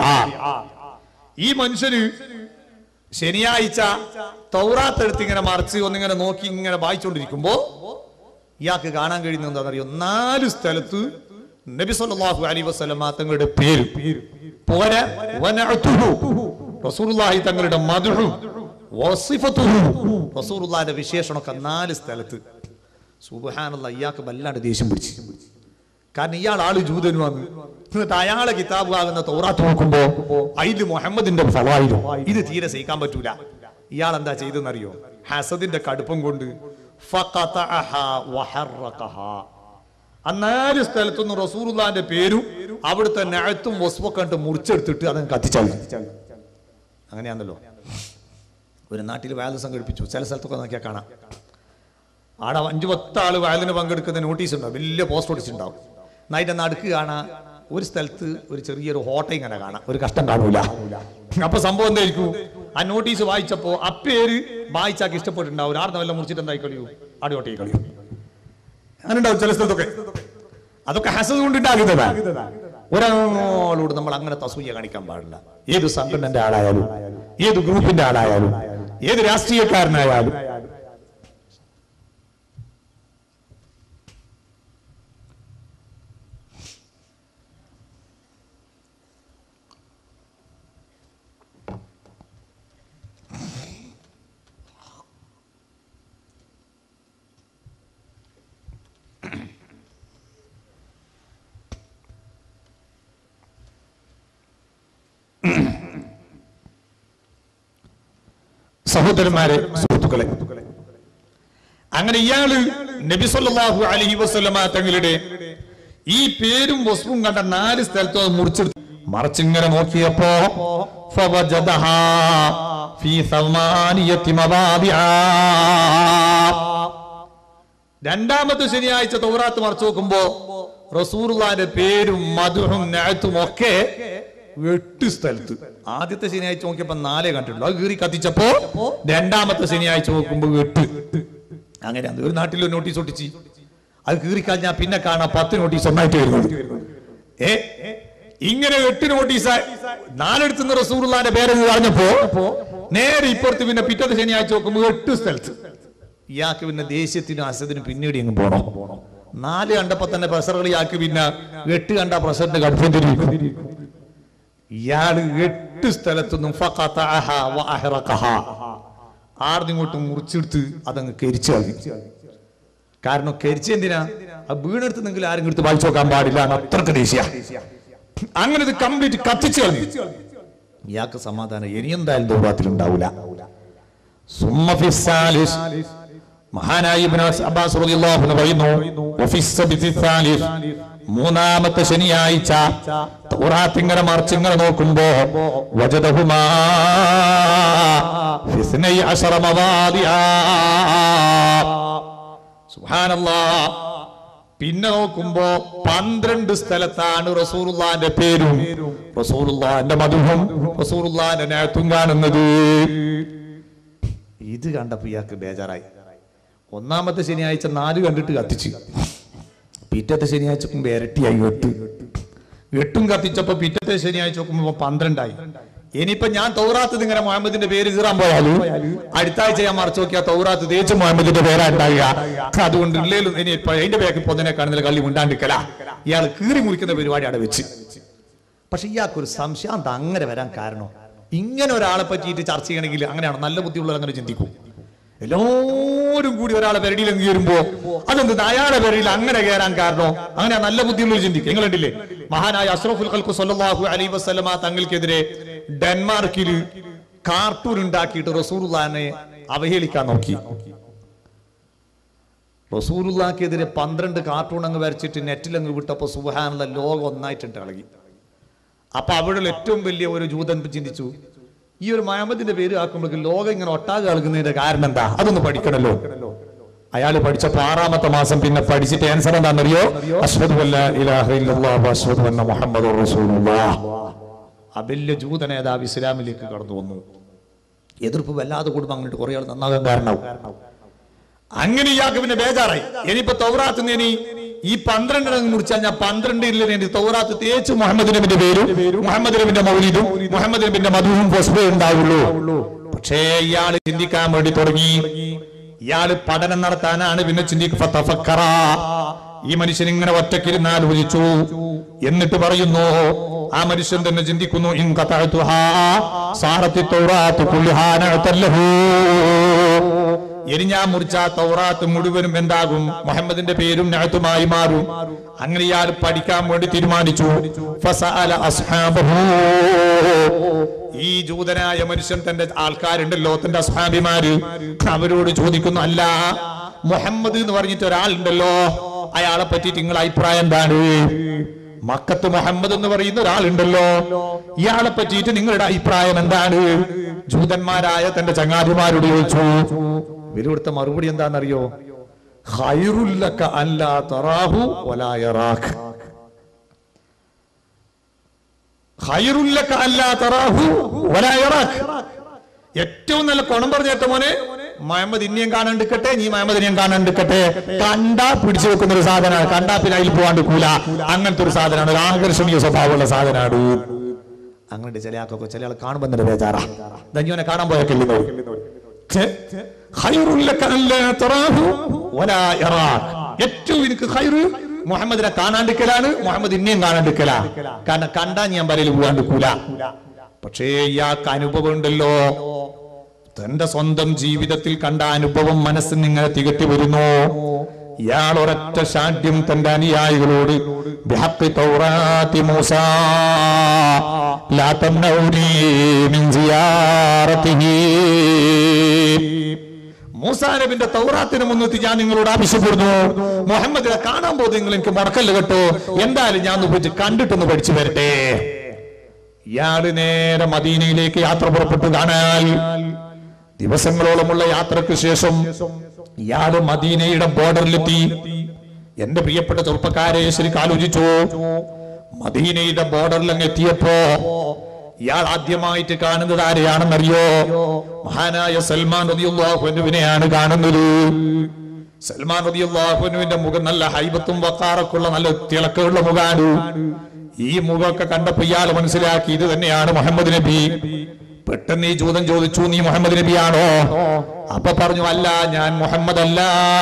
ഈ മനുഷ്യന് ശനിയാഴ്ച തൗറാത്ത് എടുത്ത് ഇങ്ങനെ മറിച്ച് ഒന്നിങ്ങനെ നോക്കി ഇങ്ങനെ വായിച്ചുകൊണ്ടിരിക്കുമ്പോ ഇയാൾക്ക് കാണാൻ കഴിയുന്നത് എന്താണെന്നറിയോ നാല് സ്ഥലത്ത് നബി സല്ലല്ലാഹു അലൈഹി വസല്ലമ തങ്ങളുടെ പേര് പോരാ വനഅതുഹു റസൂലുള്ളാഹി തങ്ങളുടെ മദ്ഹു വസിഫതുഹു റസൂലുള്ളാഹിന്റെ വിശേഷണമൊക്കെ നാല് സ്ഥലത്ത് സുബ്ഹാനല്ലാഹ് ഇയാൾക്ക് വല്ലാണ്ട് ദേഷ്യം പിടിച്ചു കാരണം ഇയാൾ ആള് ജൂതനുമാണ് എന്നിട്ട് അയാളെ കിതാബ് ആകുന്ന തൗറാത്ത് നോക്കുമ്പോ അതില് മുഹമ്മദിന്റെ ഫലായിലും ഇത് തീരെ സഹിക്കാൻ പറ്റൂല ഇയാൾ എന്താ ചെയ്തെന്നറിയോ ഹസദിന്റെ കടുപ്പം കൊണ്ട് ഫഖതഅഹ വഹറഖഹ. ആ നാല് സ്ഥലത്തുനിന്ന് റസൂറുല്ലാന്റെ പേരും അവിടുത്തെ നഴത്തും വസ്വൊക്കെ കണ്ട് മുറിച്ചെടുത്തിട്ട് അതങ്ങ് കത്തിച്ചാൽ അങ്ങനെയാണല്ലോ ഒരു നാട്ടിൽ വയൽ സംഘടിപ്പിച്ചു ചില സ്ഥലത്തൊക്കെ നോക്കിയാൽ കാണാം ആടെ അഞ്ചു പത്ത് ആള് വയലിന് പങ്കെടുക്കുന്ന നോട്ടീസ് ഉണ്ടാവും വലിയ പോസ്റ്റ് നോട്ടീസ് ഉണ്ടാവും നൈറ്റ് നടുക്ക് കാണാ ഒരു സ്ഥലത്ത് ഒരു ചെറിയൊരു ഹോട്ട ഇങ്ങനെ കാണാം ഒരു കഷ്ടം കാണൂല അപ്പൊ സംഭവം എന്തായിരിക്കും ആ നോട്ടീസ് വായിച്ചപ്പോ ആ പേര് വായിച്ചാക്കി ഇഷ്ടപ്പെട്ടിട്ടുണ്ടാവും ആർന്ന് വല്ല മുറിച്ചിട്ട് എന്തായി കളിയൂ ആടി ഹോട്ടയിൽ കളിയൂ അങ്ങനെ ഉണ്ടാവും ചില സ്ഥലത്തൊക്കെ അതൊക്കെ ഹസത് കൊണ്ടുണ്ടാകുന്നതാണ് ഒരാളോട് നമ്മൾ അങ്ങനെ തസൂയ കാണിക്കാൻ പാടില്ല ഏത് സംഘടനന്റെ ആളായാലും ഏത് ഗ്രൂപ്പിന്റെ ആളായാലും ഏത് രാഷ്ട്രീയക്കാരനായാലും സഹോദരന്മാരെ സുഹൃത്തുക്കളെ അങ്ങനെ ഇയാള് നബി സല്ലല്ലാഹു അലൈഹി വസല്ലമ തങ്ങളുടെ ഈ പേരും വസ്തുവും കണ്ട നാല് സ്ഥലത്ത് അത് മുറിച്ചെടുത്തു മറിച്ചിങ്ങനെ നോക്കിയപ്പോ ഫവജദഹാ ഫീ സമാനിയത്തി മവാദിആ. രണ്ടാമത്തെ ശനിയാഴ്ച തൗറാത്ത് മറച്ചു നോക്കുമ്പോ റസൂറുള്ളാന്റെ പേരും മധുഹും നാത്തും ഒക്കെ എട്ട് സ്ഥലത്ത് ആദ്യത്തെ ശനിയാഴ്ച നോക്കിയപ്പോ നാലേ കണ്ടിട്ടുള്ളൂ അത് കീറി കത്തിച്ചപ്പോ രണ്ടാമത്തെ ശനിയാഴ്ച നോക്കുമ്പോ എട്ട് അങ്ങനെ അത് ഒരു നാട്ടിൽ ഒരു നോട്ടീസ് ഒട്ടിച്ച് അത് കീറിക്കഴിഞ്ഞാൽ പിന്നെ കാണാം പത്ത് നോട്ടീസ് ഒന്നായിട്ട് വരുന്നത് ഏ ഇങ്ങനെ എട്ട് നോട്ടീസ് നാലെടുത്തുന്ന റസൂറുള്ളാന്റെ പേരെന്ന് പറഞ്ഞപ്പോ നേരെ ഇപ്പുറത്ത് പിന്നെ പിറ്റത്തെ ശനിയാഴ്ച നോക്കുമ്പോ എട്ട് സ്ഥലത്ത് ഇയാൾക്ക് പിന്നെ ദേഷ്യത്തിനും അസത്തിനും പിന്നീട് എങ്ങും പോണം നാല് കണ്ടപ്പോ തന്നെ പ്രഷറുകൾ ഇയാൾക്ക് പിന്നെ എട്ട് കണ്ട പ്രഷറിന്റെ കടുപ്പം തിരിക്കും ഇയാള് എട്ട് സ്ഥലത്തുനിന്നും ഫഖതഅഹ വഅഹ്റഖഹ. ആർന്നിങ്ങോട്ട് മുറിച്ചെടുത്ത് അതങ്ങ് കരിച്ചു കളഞ്ഞു കാരണം കരിച്ച എന്തിനാ ആ വീണെടുത്തെന്നെങ്കിലും ആരും എടുത്ത് വായിച്ചു നോക്കാൻ പാടില്ല എന്ന് അത്രക്ക് ദേഷ്യ അങ്ങനെ ഇത് കംപ്ലീറ്റ് കത്തിച്ചു കളഞ്ഞു ഇയാൾക്ക് സമാധാനം ഇനി എന്തായാലും ദൗറാത്തിൽ ഉണ്ടാവില്ല സുമ്മ ഫിസ്സാലിസ് മഹാനായ ഇബ്നു അബ്ബാസ് റളിയല്ലാഹു അൻഹു പറയുന്നു വഫിസ്സബിത്തി സാലിസ് മൂന്നാമത്തെ ശനിയാഴ്ച തൗറാത്ത് ഇങ്ങനെ മറിച്ചിങ്ങനെ നോക്കുമ്പോ വജദഹുമാ ഫിസ്നൈ അശറ മവാദിആ സുബ്ഹാനല്ലാ പിന്നെ നോക്കുമ്പോ പന്ത്രണ്ട് സ്ഥലത്താണ് റസൂറുള്ളാന്റെ പേരും റസൂറുള്ളാന്റെ മധുഹും റസൂറുള്ളാന്റെ നേത്തും കാണുന്നത് ഇത് കണ്ടപ്പോ ഇയാൾക്ക് ബേജാറായി ഒന്നാമത്തെ ശനിയാഴ്ച നാല് കണ്ടിട്ട് കത്തിച്ച് പിറ്റത്തെ ശനിയാഴ്ച നോക്കുമ്പോ ഇരട്ടിയായി എട്ട് എട്ടും കത്തിച്ചപ്പോ പിറ്റത്തെ ശനിയാഴ്ച നോക്കുമ്പോ പന്ത്രണ്ടായി ഇനിയിപ്പോ ഞാൻ തൗറാത്ത് ഇങ്ങനെ മുഹമ്മദിന്റെ പേര് കീറാൻ പോയാലും അടുത്ത ആഴ്ച ഞാൻ മറച്ചു നോക്കിയാൽ തൗറാത്ത് തേച്ച് മുഹമ്മദിന്റെ പേരാ ഉണ്ടാകുക അതുകൊണ്ട് ഇല്ലേലും ഇനി ഇപ്പൊ അതിന്റെ ബാക്കിൽ പൊതിനെ കാണുന്ന കള്ളി ഉണ്ടാണ്ടിക്കല ഇയാൾ കീറി മുറിക്കുന്ന പരിപാടി അവിടെ വെച്ച് പക്ഷെ ഇയാൾക്കൊരു സംശയം അത് അങ്ങനെ വരാൻ കാരണം ഇങ്ങനെ ഒരാളെ പറ്റിയിട്ട് ചർച്ച ചെയ്യണമെങ്കിൽ അങ്ങനെയാണ് നല്ല ബുദ്ധിയുള്ളവർ അങ്ങനെ ചിന്തിക്കും എല്ലാവരും കൂടി ഒരാളെ പെരടിയിൽ അങ്ങ് കയറുമ്പോ അതെന്ത് അയാളെ പെരടിയിൽ അങ്ങനെ കയറാൻ കാരണം അങ്ങനെ നല്ല ബുദ്ധിയുള്ളവർ ചിന്തിക്കും നിങ്ങൾ കണ്ടില്ലേ മഹാനായ അഷ്റഫുൽ ഖൽഖു സല്ലല്ലാഹു അലൈഹി വസല്ലമ തങ്ങൾക്കെതിരെ ഡെൻമാർക്കിൽ കാർട്ടൂൺ ഉണ്ടാക്കിയിട്ട് റസൂലുള്ളാഹിനെ അവഹേളിക്കാൻ നോക്കി റസൂലുള്ളാഹിക്കെതിരെ പന്ത്രണ്ട് കാർട്ടൂൺ അങ്ങ് വരച്ചിട്ട് നെറ്റിൽ അങ്ങ് വിട്ടപ്പോ സുബഹാനുള്ള ലോകം ഒന്നായിട്ടുണ്ട് ഇളകി അപ്പൊ അവിടെ ഏറ്റവും വലിയ ഒരു ജൂതൻ ചിന്തിച്ചു ഈ ഒരു മുഹമ്മദിന്റെ പേര് ആക്കുമ്പോഴേക്കും ലോകം ഇങ്ങനെ ഒട്ടാകെ കളക്കുന്നതിന്റെ കാരണം എന്താ അതൊന്ന് പഠിക്കണല്ലോ അയാൾ പഠിച്ചപ്പോ ആറാമത്തെ മാസം പിന്നെ പഠിച്ചിട്ട് ആൻസർ എന്താണെന്നറിയോ അഷ്ഹദു അല്ലാ ഇലാഹ ഇല്ലല്ലാഹ് വ അഷ്ഹദു അന്ന മുഹമ്മദുർ റസൂലുള്ളാഹ് ആ വലിയ ജൂത നേതാവ് ഇസ്ലാമിലേക്ക് കടന്നു വന്നു എതിർപ്പ് വല്ലാതെ കൂടുമ്പോൾ അങ്ങോട്ട് കുറെ ആൾ നന്നാകാൻ കാരണമാവും അങ്ങനെ ഇയാൾക്ക് പിന്നെ ബേജാറായി ഇനിയിപ്പോ തൗറാത്ത് ഇനി ഈ പന്ത്രണ്ടിനെ മുറിച്ചാൽ ഞാൻ പന്ത്രണ്ടിൽ വേണ്ടി തൗറാത്ത് തേച്ച് മുഹമ്മദ് നബിന്റെ പേരും മുഹമ്മദ് നബിന്റെ മൗലിദും മുഹമ്മദ് നബിന്റെ മധുവും പൊസ്ബേ ഉണ്ടാവുള്ളൂ പക്ഷേ ഇയാള് ചിന്തിക്കാൻ വേണ്ടി തുടങ്ങി ഇയാള് പഠനം നടത്താനാണ് പിന്നെ ചിന്തിക്കറ ഈ മനുഷ്യൻ ഇങ്ങനെ ഒറ്റക്കിരുന്ന് ആലോചിച്ചു എന്നിട്ട് പറയുന്നു ആ മനുഷ്യൻ തന്നെ ചിന്തിക്കുന്നു ഇൻ ഖതഅതുഹാ സാറത്തി തൗറാത്ത് കുല്ലുഹാ നഅതല്ലഹു ഇനി ഞാൻ മുറിച്ച തൗറാത്ത് മുഴുവനും എന്താകും മുഹമ്മദിന്റെ പേരും നഅത്തുമായി മാറും അങ്ങനെ ഇയാൾ പഠിക്കാൻ വേണ്ടി തീരുമാനിച്ചു ഫസഅല അസ്ഹാബഹു ഈ ജൂതനായ മനുഷ്യൻ തന്റെ ആൾക്കാരുണ്ടല്ലോ തന്റെ അസ്ഹാബിമാര് അവരോട് ചോദിക്കുന്നു അല്ല മുഹമ്മദ് എന്ന് പറഞ്ഞിട്ട് ഒരാളുണ്ടല്ലോ അയാളെ പറ്റിയിട്ട് നിങ്ങളുടെ അഭിപ്രായം എന്താണ് മക്കത്ത് മുഹമ്മദ് എന്ന് പറയുന്ന ഒരാളുണ്ടല്ലോ ഇയാളെ പറ്റിയിട്ട് നിങ്ങളുടെ അഭിപ്രായം എന്താണ് ജൂതന്മാരായ തന്റെ ചങ്ങാതിമാരോട് ചോദിച്ചു ഇവരുടുത്ത മറുപടി എന്താണെന്നറിയോ ഖൈറുല്ലക അല്ലാ തറാഹു വലാ യറാഖ് ഖൈറുല്ലക അല്ലാ തറാഹു വലാ യറാഖ് ഏറ്റവും നല്ല കുണം പറഞ്ഞേറ്റ മോനെ മുഹമ്മദ് ഇനിയും കാണാണ്ടിക്കട്ടെ നീ മുഹമ്മദിനെയും കാണാണ്ടിക്കട്ടെ കണ്ടാ പിടിച്ചു വെക്കുന്ന ഒരു സാധനമാണ് കണ്ടാ പിന്നെ അതിൽ പോകാണ്ട് കൂല അങ്ങനത്തെ ഒരു സാധനമാണ് ഒരു ആകർഷണീയ സ്വഭാവമുള്ള സാധനമാണ് അങ്ങനെ ചില ആൾക്കൊക്കെ ചില ആൾ കാണുമ്പോൾ തന്നെ ബേജാറാ ധന്യോനെ കാണാൻ പോയൊക്കെ ഏറ്റവും എനിക്ക് ഖൈറ് മുഹമ്മദിനെ കാണാണ്ടിക്കലാണ് മുഹമ്മദ് ഇന്നെയും കാണാണ്ടിക്കലാ കാരണം കണ്ടാ ഞാൻ പറയല് പോകാണ്ടിക്കൂല പക്ഷേ ഇയാൾക്ക് അനുഭവം ഉണ്ടല്ലോ തന്റെ സ്വന്തം ജീവിതത്തിൽ കണ്ട അനുഭവം മനസ്സിൽ നിങ്ങളെ തികട്ടി വരുന്നു ഇയാൾ ഒരൊറ്റ ശാഠ്യം തന്റെ അനുയായികളോട് ബിഹഖി തൗറാത്തി മൂസ ലാ തംനൗനി മിൻ സിയാറതിഹി മൂസാ നബിന്റെ തൗറാത്തിന് മുന്നിട്ട് ഞാൻ നിങ്ങളോട് ആവശ്യപ്പെടുന്നു മുഹമ്മദിനെ കാണാൻ പോകുന്നത് നിങ്ങൾ എനിക്ക് മുടക്കല്ല കേട്ടോ എന്തായാലും ഞാൻ ഒന്ന് പോയിട്ട് കണ്ടിട്ടൊന്ന് പഠിച്ചു വരട്ടെ ഇയാള് നേരെ മദീനയിലേക്ക് യാത്ര പുറപ്പെട്ടു കാണാൻ ദിവസങ്ങളോളമുള്ള യാത്രക്ക് ശേഷം ഇയാള് മദീനയുടെ ബോർഡറിലെത്തി എന്റെ പ്രിയപ്പെട്ട ചെറുപ്പക്കാരെ ശരിക്കും ആലോചിച്ചു മദീനയുടെ ബോർഡറിൽ അങ്ങ് എത്തിയപ്പോ ഇയാൾ ആദ്യമായിട്ട് കാണുന്നത് ആരെയാണെന്നറിയോ മഹാനായ സൽമാൻ റതിയുള്ളാഹുവിനെയാണ് കാണുന്നത് സൽമാൻ റതിയുള്ളാഹുവിന്റെ മുഖം നല്ല ഹൈബത്തും വക്കാറൊക്കെയുള്ള നല്ല തിളക്കമുള്ള മുഖാണ് ഈ മുഖമൊക്കെ കണ്ടപ്പോ ഇയാൾ മനസ്സിലാക്കി ഇത് തന്നെയാണ് മുഹമ്മദ് നബി പെട്ടെന്ന് ഈ ജൂതൻ ചോദിച്ചു നീ മുഹമ്മദ് നബിയാണോ അപ്പൊ പറഞ്ഞു അല്ല ഞാൻ മുഹമ്മദ് അല്ല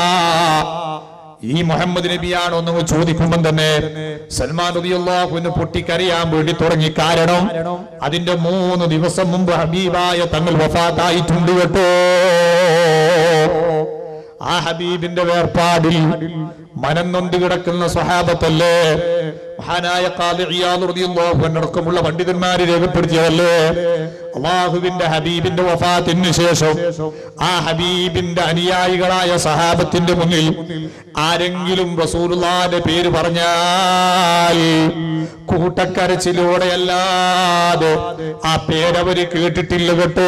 ഈ മുഹമ്മദ് നബിയാണോ എന്ന് ചോദിക്കുമ്പോൾ തന്നെ സൽമാൻ റളിയല്ലാഹുവിന് പൊട്ടിക്കരയാൻ വേണ്ടി തുടങ്ങി കാരണം അതിന്റെ മൂന്ന് ദിവസം മുമ്പ് ഹബീബായ തങ്ങൾ വഫാത്തായിട്ടുണ്ട് കേട്ടോ ആ ഹബീബിന്റെ വേർപാടിൽ മനം നൊന്ത് കിടക്കുന്ന സ്വഹാബത്തല്ലേ മഹാനായ ഖാദി ഇയാദ് റളിയല്ലാഹു അൻഹു അടക്കമുള്ള പണ്ഡിതന്മാര് രേഖപ്പെടുത്തിയതല്ലേ അള്ളാഹുവിന്റെ ഹബീബിന്റെ വഫാത്തിന് ശേഷം ആ ഹബീബിന്റെ അനുയായികളായ സഹാബത്തിന്റെ മുന്നിൽ ആരെങ്കിലും റസൂലുള്ളാന്റെ പേര് പറഞ്ഞാൽ കൂട്ടക്കരച്ചിലൂടെയല്ലാതെ ആ പേരവര് കേട്ടിട്ടില്ല കേട്ടോ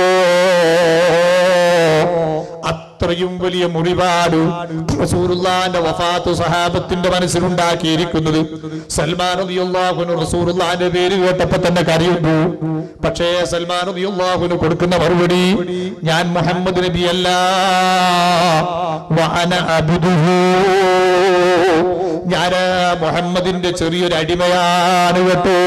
അത്രയും വലിയ മുറിപാട് റസൂലുള്ളാന്റെ വഫാത്ത് സഹാബത്തിന്റെ മനസ്സിലുണ്ടാക്കിയിരിക്കുന്നത് സൽമാൻ റളിയല്ലാഹുവിന് റസൂലുള്ളാന്റെ പേര് കേട്ടപ്പോ തന്നെ കരയുന്നു പക്ഷേ സൽമാൻ റളിയല്ലാഹുവിന് കൊടുക്കുന്ന മറുപടി ഞാൻ മുഹമ്മദ് നബി അല്ല വഅന അബ്ദുഹു ഞാൻ മുഹമ്മദിന്റെ ചെറിയൊരു അടിമയാണ് കേട്ടോ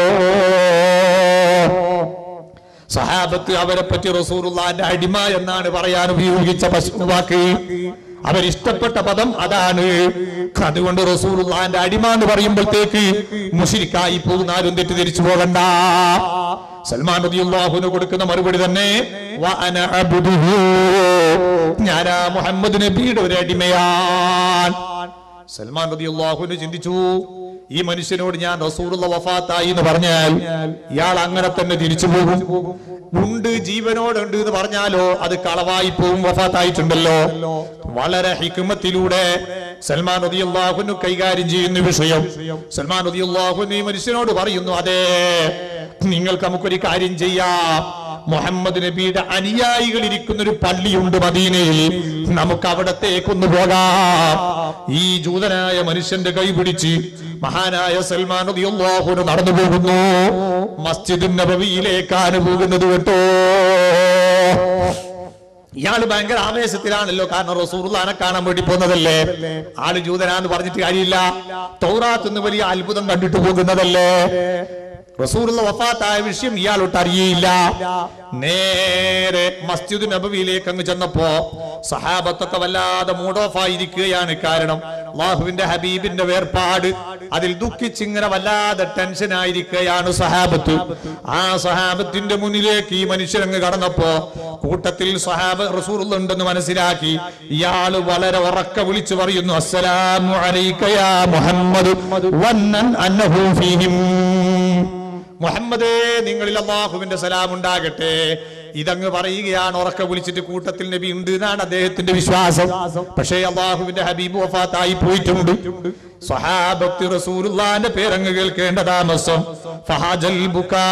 സഹാബത്ത് അവരെ പറ്റി റസൂറുള്ളാന്റെ അടിമ എന്നാണ് പറയാൻ ഉപയോഗിച്ച പശു വാക്ക് അവരിഷ്ടപ്പെട്ട പദം അതാണ് അതുകൊണ്ട് റസൂറുള്ളാന്റെ അടിമ എന്ന് പറയുമ്പോഴത്തേക്ക് മുഷിരിക്കായി പോകുന്ന ആരും തെറ്റിദ്ധരിച്ചു പോകണ്ട സൽമാൻ റളിയല്ലാഹുവിന് കൊടുക്കുന്ന മറുപടി തന്നെ വഅന അബ്ദുഹു. ഞാനാ മുഹമ്മദ് നബിയുടെ ഒരു അടിമയാണ് സൽമാൻ റളിയല്ലാഹുവിന് ചിന്തിച്ചു ഈ മനുഷ്യനോട് ഞാൻ റസൂലുള്ള വഫാത്തായി എന്ന് പറഞ്ഞാൽ ഇയാൾ അങ്ങനെ തന്നെ തിരിച്ചു പോകും ഉണ്ട് ജീവനോടുണ്ട് എന്ന് പറഞ്ഞാലോ അത് കളവായി പോവും വഫാത്തായിട്ടുണ്ടല്ലോ വളരെ ഹിക്കുമത്തിലൂടെ സൽമാൻ റളിയല്ലാഹുവിന് കൈകാര്യം ചെയ്യുന്ന വിഷയം സൽമാൻ റളിയല്ലാഹുവിന് ഈ മനുഷ്യനോട് പറയുന്നു അതെ നിങ്ങൾക്ക് നമുക്കൊരു കാര്യം ചെയ്യാം മുഹമ്മദ് നബിയുടെ അനുയായികൾ ഇരിക്കുന്ന ഒരു പള്ളിയുണ്ട് മദീനയിൽ നമുക്ക് അവിടത്തേക്കൊന്ന് പോകാം ഈ ജൂതനായ മനുഷ്യന്റെ കൈ പിടിച്ച് മഹാനായ സൽമാൻ റളിയല്ലാഹുവിന് നടന്നു പോകുന്നു മസ്ജിദ് നബവിയിലേക്കാണ് പോകുന്നത് കേട്ടോ ഇയാള് ഭയങ്കര ആവേശത്തിലാണല്ലോ കാരണം റസൂർലാനെ കാണാൻ വേണ്ടി പോകുന്നതല്ലേ ആള് ജൂതനാന്ന് പറഞ്ഞിട്ട് കാര്യമില്ല തൗറാത്ത് എന്ന് വലിയ അത്ഭുതം കണ്ടിട്ട് പോകുന്നതല്ലേ റസൂറുള്ള വഫാത്തായ വിഷയം ഇയാളൊട്ട് അറിയയില്ല നേരെ മസ്ജിദ് നബവിയിലേക്ക് അങ്ങ് ചെന്നപ്പോ സഹാബത്തൊക്കെ വല്ലാതെ മൂഡ് ഓഫ് ആയിരിക്കുകയാണ് കാരണം അള്ളാഹുവിന്റെ ഹബീബിന്റെ വേർപാട് അതിൽ ദുഃഖിച്ചിങ്ങനെ വല്ലാതെ ടെൻഷൻ ആയിരിക്കുകയാണ് സഹാബത്ത് ആ സഹാബത്തിന്റെ മുന്നിലേക്ക് ഈ മനുഷ്യരങ്ങ് കടന്നപ്പോ കൂട്ടത്തിൽ സഹാബ റസൂറുള്ള ഉണ്ടെന്ന് മനസ്സിലാക്കി ഇയാള് വളരെ ഉറക്ക വിളിച്ചു പറയുന്നു അസ്സലാമു അലൈക യാ മുഹമ്മദ് വന്നൻ അന്നഹു ഫീഹിം മുഹമ്മദേ നിങ്ങളിൽ അള്ളാഹുവിന്റെ സലാം ഉണ്ടാകട്ടെ ഇതങ്ങ് പറയുകയാണ് ഉറക്ക വിളിച്ചിട്ട് കൂട്ടത്തിൽ നബി ഉണ്ട് എന്നാണ് അദ്ദേഹത്തിന്റെ വിശ്വാസം പക്ഷേ അള്ളാഹുവിന്റെ ഹബീബ് വഫാത്തായി പോയിട്ടുണ്ട് സ്വഹാബത്ത് റസൂലുള്ളാന്റെ പേരങ്ങ് കേൾക്കേണ്ട താമസം ഫഹാജൽ ബുക്കാ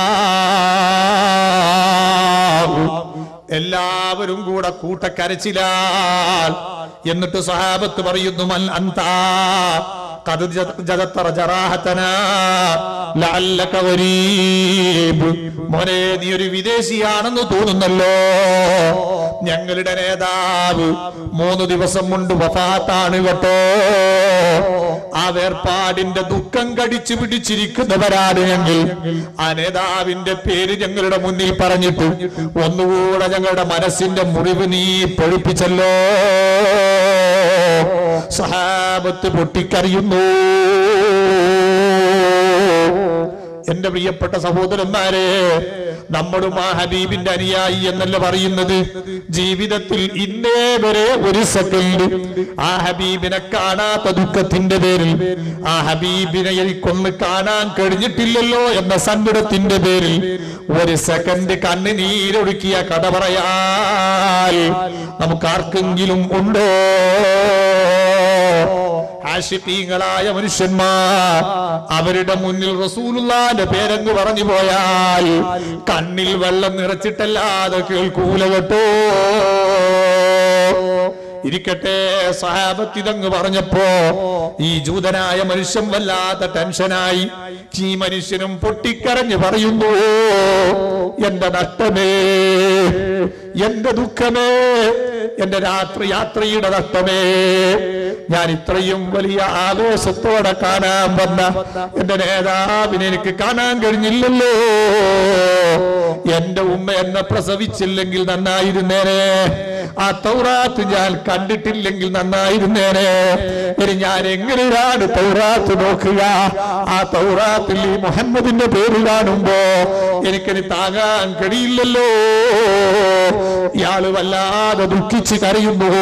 എല്ലാവരും കൂടെ കൂട്ടക്കരച്ചിലാൽ എന്നിട്ട് സഹാബത്ത് പറയുന്നു മൻ അന്താ قد جدت جراحتنا لعلك غريب മോനെ നീ ഒരു വിദേശിയാണെന്ന് തോന്നുന്നല്ലോ ഞങ്ങളുടെ നേതാവ് മൂന്ന് ദിവസം കൊണ്ട് വഫാത്താണ് കേട്ടോ ആ വേർപാടിന്റെ ദുഃഖം കടിച്ചു പിടിച്ചിരിക്കുന്നവരാണ് ഞങ്ങൾ ആ നേതാവിന്റെ പേര് ഞങ്ങളുടെ മുന്നിൽ പറഞ്ഞിട്ട് ഒന്നുകൂടെ ഞങ്ങളുടെ മനസ്സിന്റെ മുറിവ് നീ പൊഴിപ്പിച്ചല്ലോ സഹാബത്ത് പൊട്ടിക്കറിയുന്നു എന്റെ പ്രിയപ്പെട്ട സഹോദരന്മാരെ നമ്മളും ആ ഹബീബിന്റെ അനുയായി എന്നല്ല പറയുന്നത് ജീവിതത്തിൽ ഇന്നേ വരെ ഒരു സെക്കൻഡ് ആ ഹബീബിനെ കാണാത്ത ദുഃഖത്തിന്റെ പേരിൽ ആ ഹബീബിനെ എനിക്കൊന്ന് കാണാൻ കഴിഞ്ഞിട്ടില്ലല്ലോ എന്ന സങ്കടത്തിന്റെ പേരിൽ ഒരു സെക്കൻഡ് കണ്ണുനീരൊഴുക്കിയ കഥ പറയാൽ നമുക്ക് ആർക്കെങ്കിലും ഉണ്ടോ ആശിപ്പീങ്ങളായ മനുഷ്യന്മാർ അവരുടെ മുന്നിൽ റസൂലുള്ളാന്റെ പേരങ്ങ് പറഞ്ഞു പോയാൽ കണ്ണിൽ വെള്ളം നിറച്ചിട്ടല്ലാതെ കേൾക്കൂല കേട്ടോ ഇരിക്കട്ടെ സഹാബത്തിതങ്ങ് പറഞ്ഞപ്പോ ഈ ജൂതനായ മനുഷ്യൻ വല്ലാത്ത ടെൻഷനായി ഈ മനുഷ്യനും പൊട്ടിക്കരഞ്ഞ് പറയുന്നു എന്റെ നഷ്ടമേ എന്റെ ദുഃഖമേ എന്റെ രാത്രി യാത്രയുടെ നഷ്ടമേ ഞാൻ ഇത്രയും വലിയ ആവേശത്തോടെ കാണാൻ വന്ന എന്റെ നേതാവിനെ എനിക്ക് കാണാൻ കഴിഞ്ഞില്ലല്ലോ എന്റെ ഉമ്മ എന്നെ പ്രസവിച്ചില്ലെങ്കിൽ നന്നായിരുന്നേനെ ആ തൗറാത്ത് ഞാൻ കണ്ടിട്ടില്ലെങ്കിൽ നന്നായിരുന്നേനെ ഇനി ഞാൻ എങ്ങനെയാണ് തൗറാത്ത് നോക്കുക ആ തൗറാത്തിൽ ഈ മുഹമ്മദിന്റെ പേര് കാണുമ്പോ എനിക്കിനി താങ്ങാൻ കഴിയില്ലല്ലോ ഇയാള് വല്ലാതെ ദുഃഖിച്ച് കരയുന്നു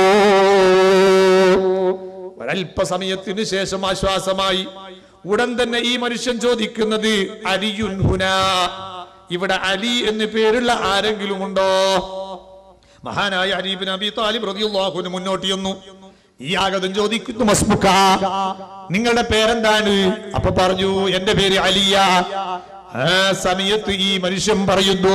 ഒരല്പസമയത്തിന് ശേഷം ആശ്വാസമായി ഉടൻ തന്നെ ഈ മനുഷ്യൻ ചോദിക്കുന്നത് അലിയുൻ ഹുന ഇവിടെ അലി എന്ന് പേരുള്ള ആരെങ്കിലും ഉണ്ടോ മഹാനായ അലീബിൻ അബി താലിബ് റളിയല്ലാഹുവിന് മുന്നോട്ട് ചെന്നു ഈ ആഗതം ചോദിക്കുന്നു മസ്മുക്ക നിങ്ങളുടെ പേരെന്താണ് അപ്പൊ പറഞ്ഞു എന്റെ പേര് അലിയ ആ സമയത്ത് ഈ മനുഷ്യൻ പറയുന്നു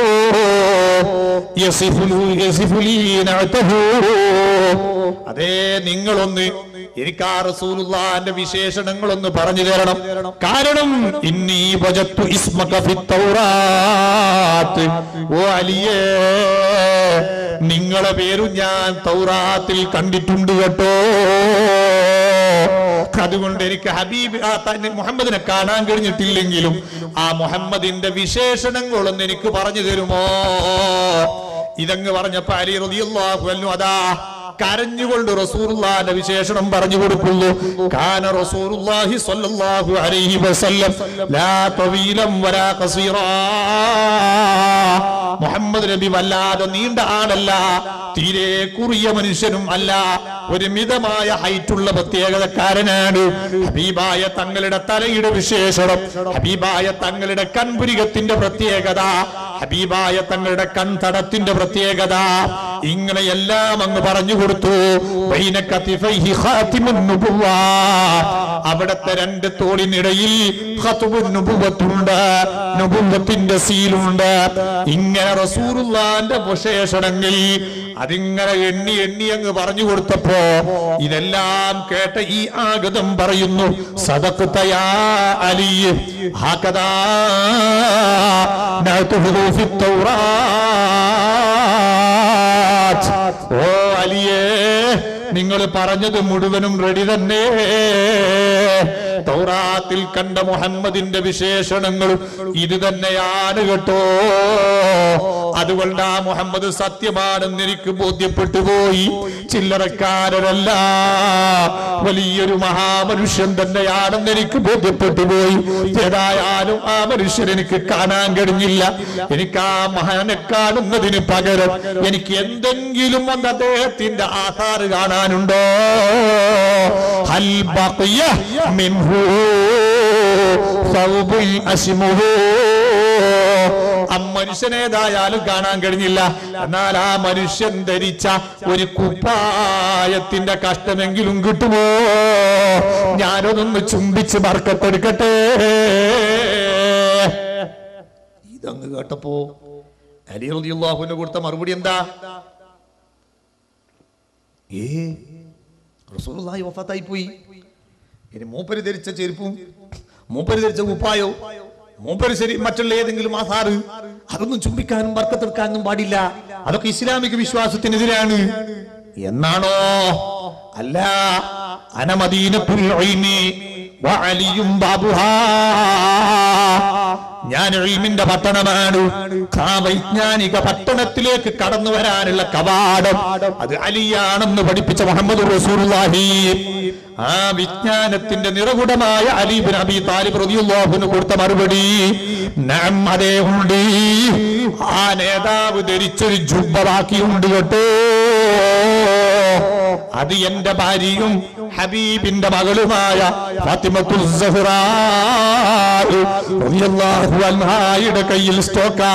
യസിഫുലു യസിഫുലീ നഅതഹു. അതേ നിങ്ങളൊന്ന് എനിക്ക് ആ റസൂലുള്ളാന്റെ വിശേഷണങ്ങളൊന്ന് പറഞ്ഞു തരണം കാരണം ഇന്നീ വജത്തു ഇസ്മക ഫിത്തൗറാത്ത് ഓ അലിയേ നിങ്ങളെ പേരും ഞാൻ തൗറാത്തിൽ കണ്ടിട്ടുണ്ട് കേട്ടോ അതുകൊണ്ട് എനിക്ക് ഹബീബ് ആ തന്നെ മുഹമ്മദിനെ കാണാൻ കഴിഞ്ഞിട്ടില്ലെങ്കിലും ആ മുഹമ്മദിന്റെ വിശേഷണങ്ങളൊന്ന് എനിക്ക് പറഞ്ഞു തരുമോ ഇതങ്ങ് പറഞ്ഞപ്പോ അലി റളിയല്ലാഹു അൻഹു അതാ കരഞ്ഞുകൊണ്ട് റസൂലുള്ളാഹിന്റെ വിശേഷണം പറഞ്ഞു കൊടുക്കുന്നു കാന റസൂലുള്ളാഹി സ്വല്ലല്ലാഹു അലൈഹി വസല്ലം ലാ തവീലം വലാ ഖസീറാ മുഹമ്മദ് നബി വല്ലാതെ നീണ്ട ആളല്ല തീരെ കുറിയ മനുഷ്യനും അല്ല ഒരു മിതമായ ഹൈറ്റുള്ള പ്രത്യേകതക്കാരനാണ് ഹബീബായ തങ്ങളുടെ തലയുടെ വിശേഷണം ഹബീബായ തങ്ങളുടെ കൺപുരികത്തിന്റെ പ്രത്യേകത ഹബീബായ തങ്ങളുടെ കൺതടത്തിന്റെ പ്രത്യേകത ഇങ്ങനെ എല്ലാം അങ്ങ് പറഞ്ഞു കൊടുത്തു ബൈന കതിഫൈഹി ഖാതിമുൻ നുബുവ്വ. അവിടത്തെ രണ്ട് തോളിനിടയിൽ ഖത്ബുൻ നുബുവ്വത്തുണ്ട് നുബുവത്തിന്റെ സീലുണ്ട് ഇങ്ങനെ റസൂറുള്ളാന്റെ വിശേഷണങ്ങൾ അതിങ്ങനെ എണ്ണി എണ്ണി അങ്ങ് പറഞ്ഞു കൊടുത്തപ്പോ ഇതെല്ലാം കേട്ട ഈ ആഗതം പറയുന്നു സദഖ്തയാ അലി ഹകദാ നഅതുഹു ഫിത്തൗറാത്ത് ഓ അലിയേ നിങ്ങൾ പറഞ്ഞത് മുഴുവനും റെഡി തന്നെ തൗറാത്തിൽ കണ്ട മുഹമ്മദിന്റെ വിശേഷണങ്ങളും ഇത് തന്നെയാണ് കേട്ടോ അതുകൊണ്ട് ആ മുഹമ്മദ് സത്യമാണെന്ന് എനിക്ക് ബോധ്യപ്പെട്ടു പോയി ചില്ലറക്കാരനല്ല വലിയൊരു മഹാമനുഷ്യൻ തന്നെയാണെന്ന് എനിക്ക് ബോധ്യപ്പെട്ടു പോയി ഏതായാലും ആ മനുഷ്യൻ എനിക്ക് കാണാൻ കഴിഞ്ഞില്ല എനിക്ക് ആ മഹാനെ കാണുന്നതിന് പകരം എനിക്ക് എന്തെങ്കിലും ഒന്ന് അദ്ദേഹത്തിന്റെ ആധാർ കാണാനുണ്ടോ ഹൽ ബഖിയ മിൻഹു സൗബുൽ അസ്മുഹു ആ മനുഷ്യനേതായാലും കാണാൻ കഴിഞ്ഞില്ല എന്നാൽ ആ മനുഷ്യൻ ധരിച്ച ഒരു കുപ്പായത്തിന്റെ കഷ്ടമെങ്കിലും കിട്ടുമോ ഞാനതൊന്ന് ചുംബിച്ച് മറക്കത്തെടുക്കട്ടെ ഇതങ്ങ് കേട്ടപ്പോ അലി റളിയല്ലാഹുവിന് കൊടുത്ത മറുപടി എന്താ ഏ റസൂലുള്ളാഹി വഫാത്തായി പോയി ഇനി മൂപ്പര് ധരിച്ച ചെരുപ്പും മൂപ്പര് ധരിച്ച കുപ്പായോ മൂപ്പര് ശരി മറ്റുള്ള ഏതെങ്കിലും ആധാറ് അതൊന്നും ചുംബിക്കാനും വർക്കത്തെടുക്കാനും പാടില്ല അതൊക്കെ ഇസ്ലാമിക വിശ്വാസത്തിനെതിരാണ് എന്നാണോ അല്ല അനമദീനത്തുൽ ഐനി വഅലിയും ബാബുഹാ ഞാൻ ഇൽമിന്റെ പട്ടണമാണ് ആ വൈജ്ഞാനിക പട്ടണത്തിലേക്ക് കടന്നു വരാനുള്ള കവാടം അത് അലിയാണെന്ന് പഠിപ്പിച്ച മുഹമ്മദ് റസൂലുള്ളാഹി ആ വിജ്ഞാനത്തിന്റെ നിറകുടമായ അലീബിൻ അബി താലിബ് റളിയല്ലാഹുവിന് കൊടുത്ത മറുപടി നാം അതേ ഉണ്ട് ആ നേതാവ് ധരിച്ചൊരു ജുബ്ബ ബാക്കിയുണ്ട് കേട്ടോ അത് എന്റെ ഭാര്യയും ഹബീബിന്റെ മകളുമായ ഫാത്തിമത്തുൽ സഹ്റാ റളിയല്ലാഹു അൻഹായുടെ കയ്യിൽ സ്റ്റോക്കാ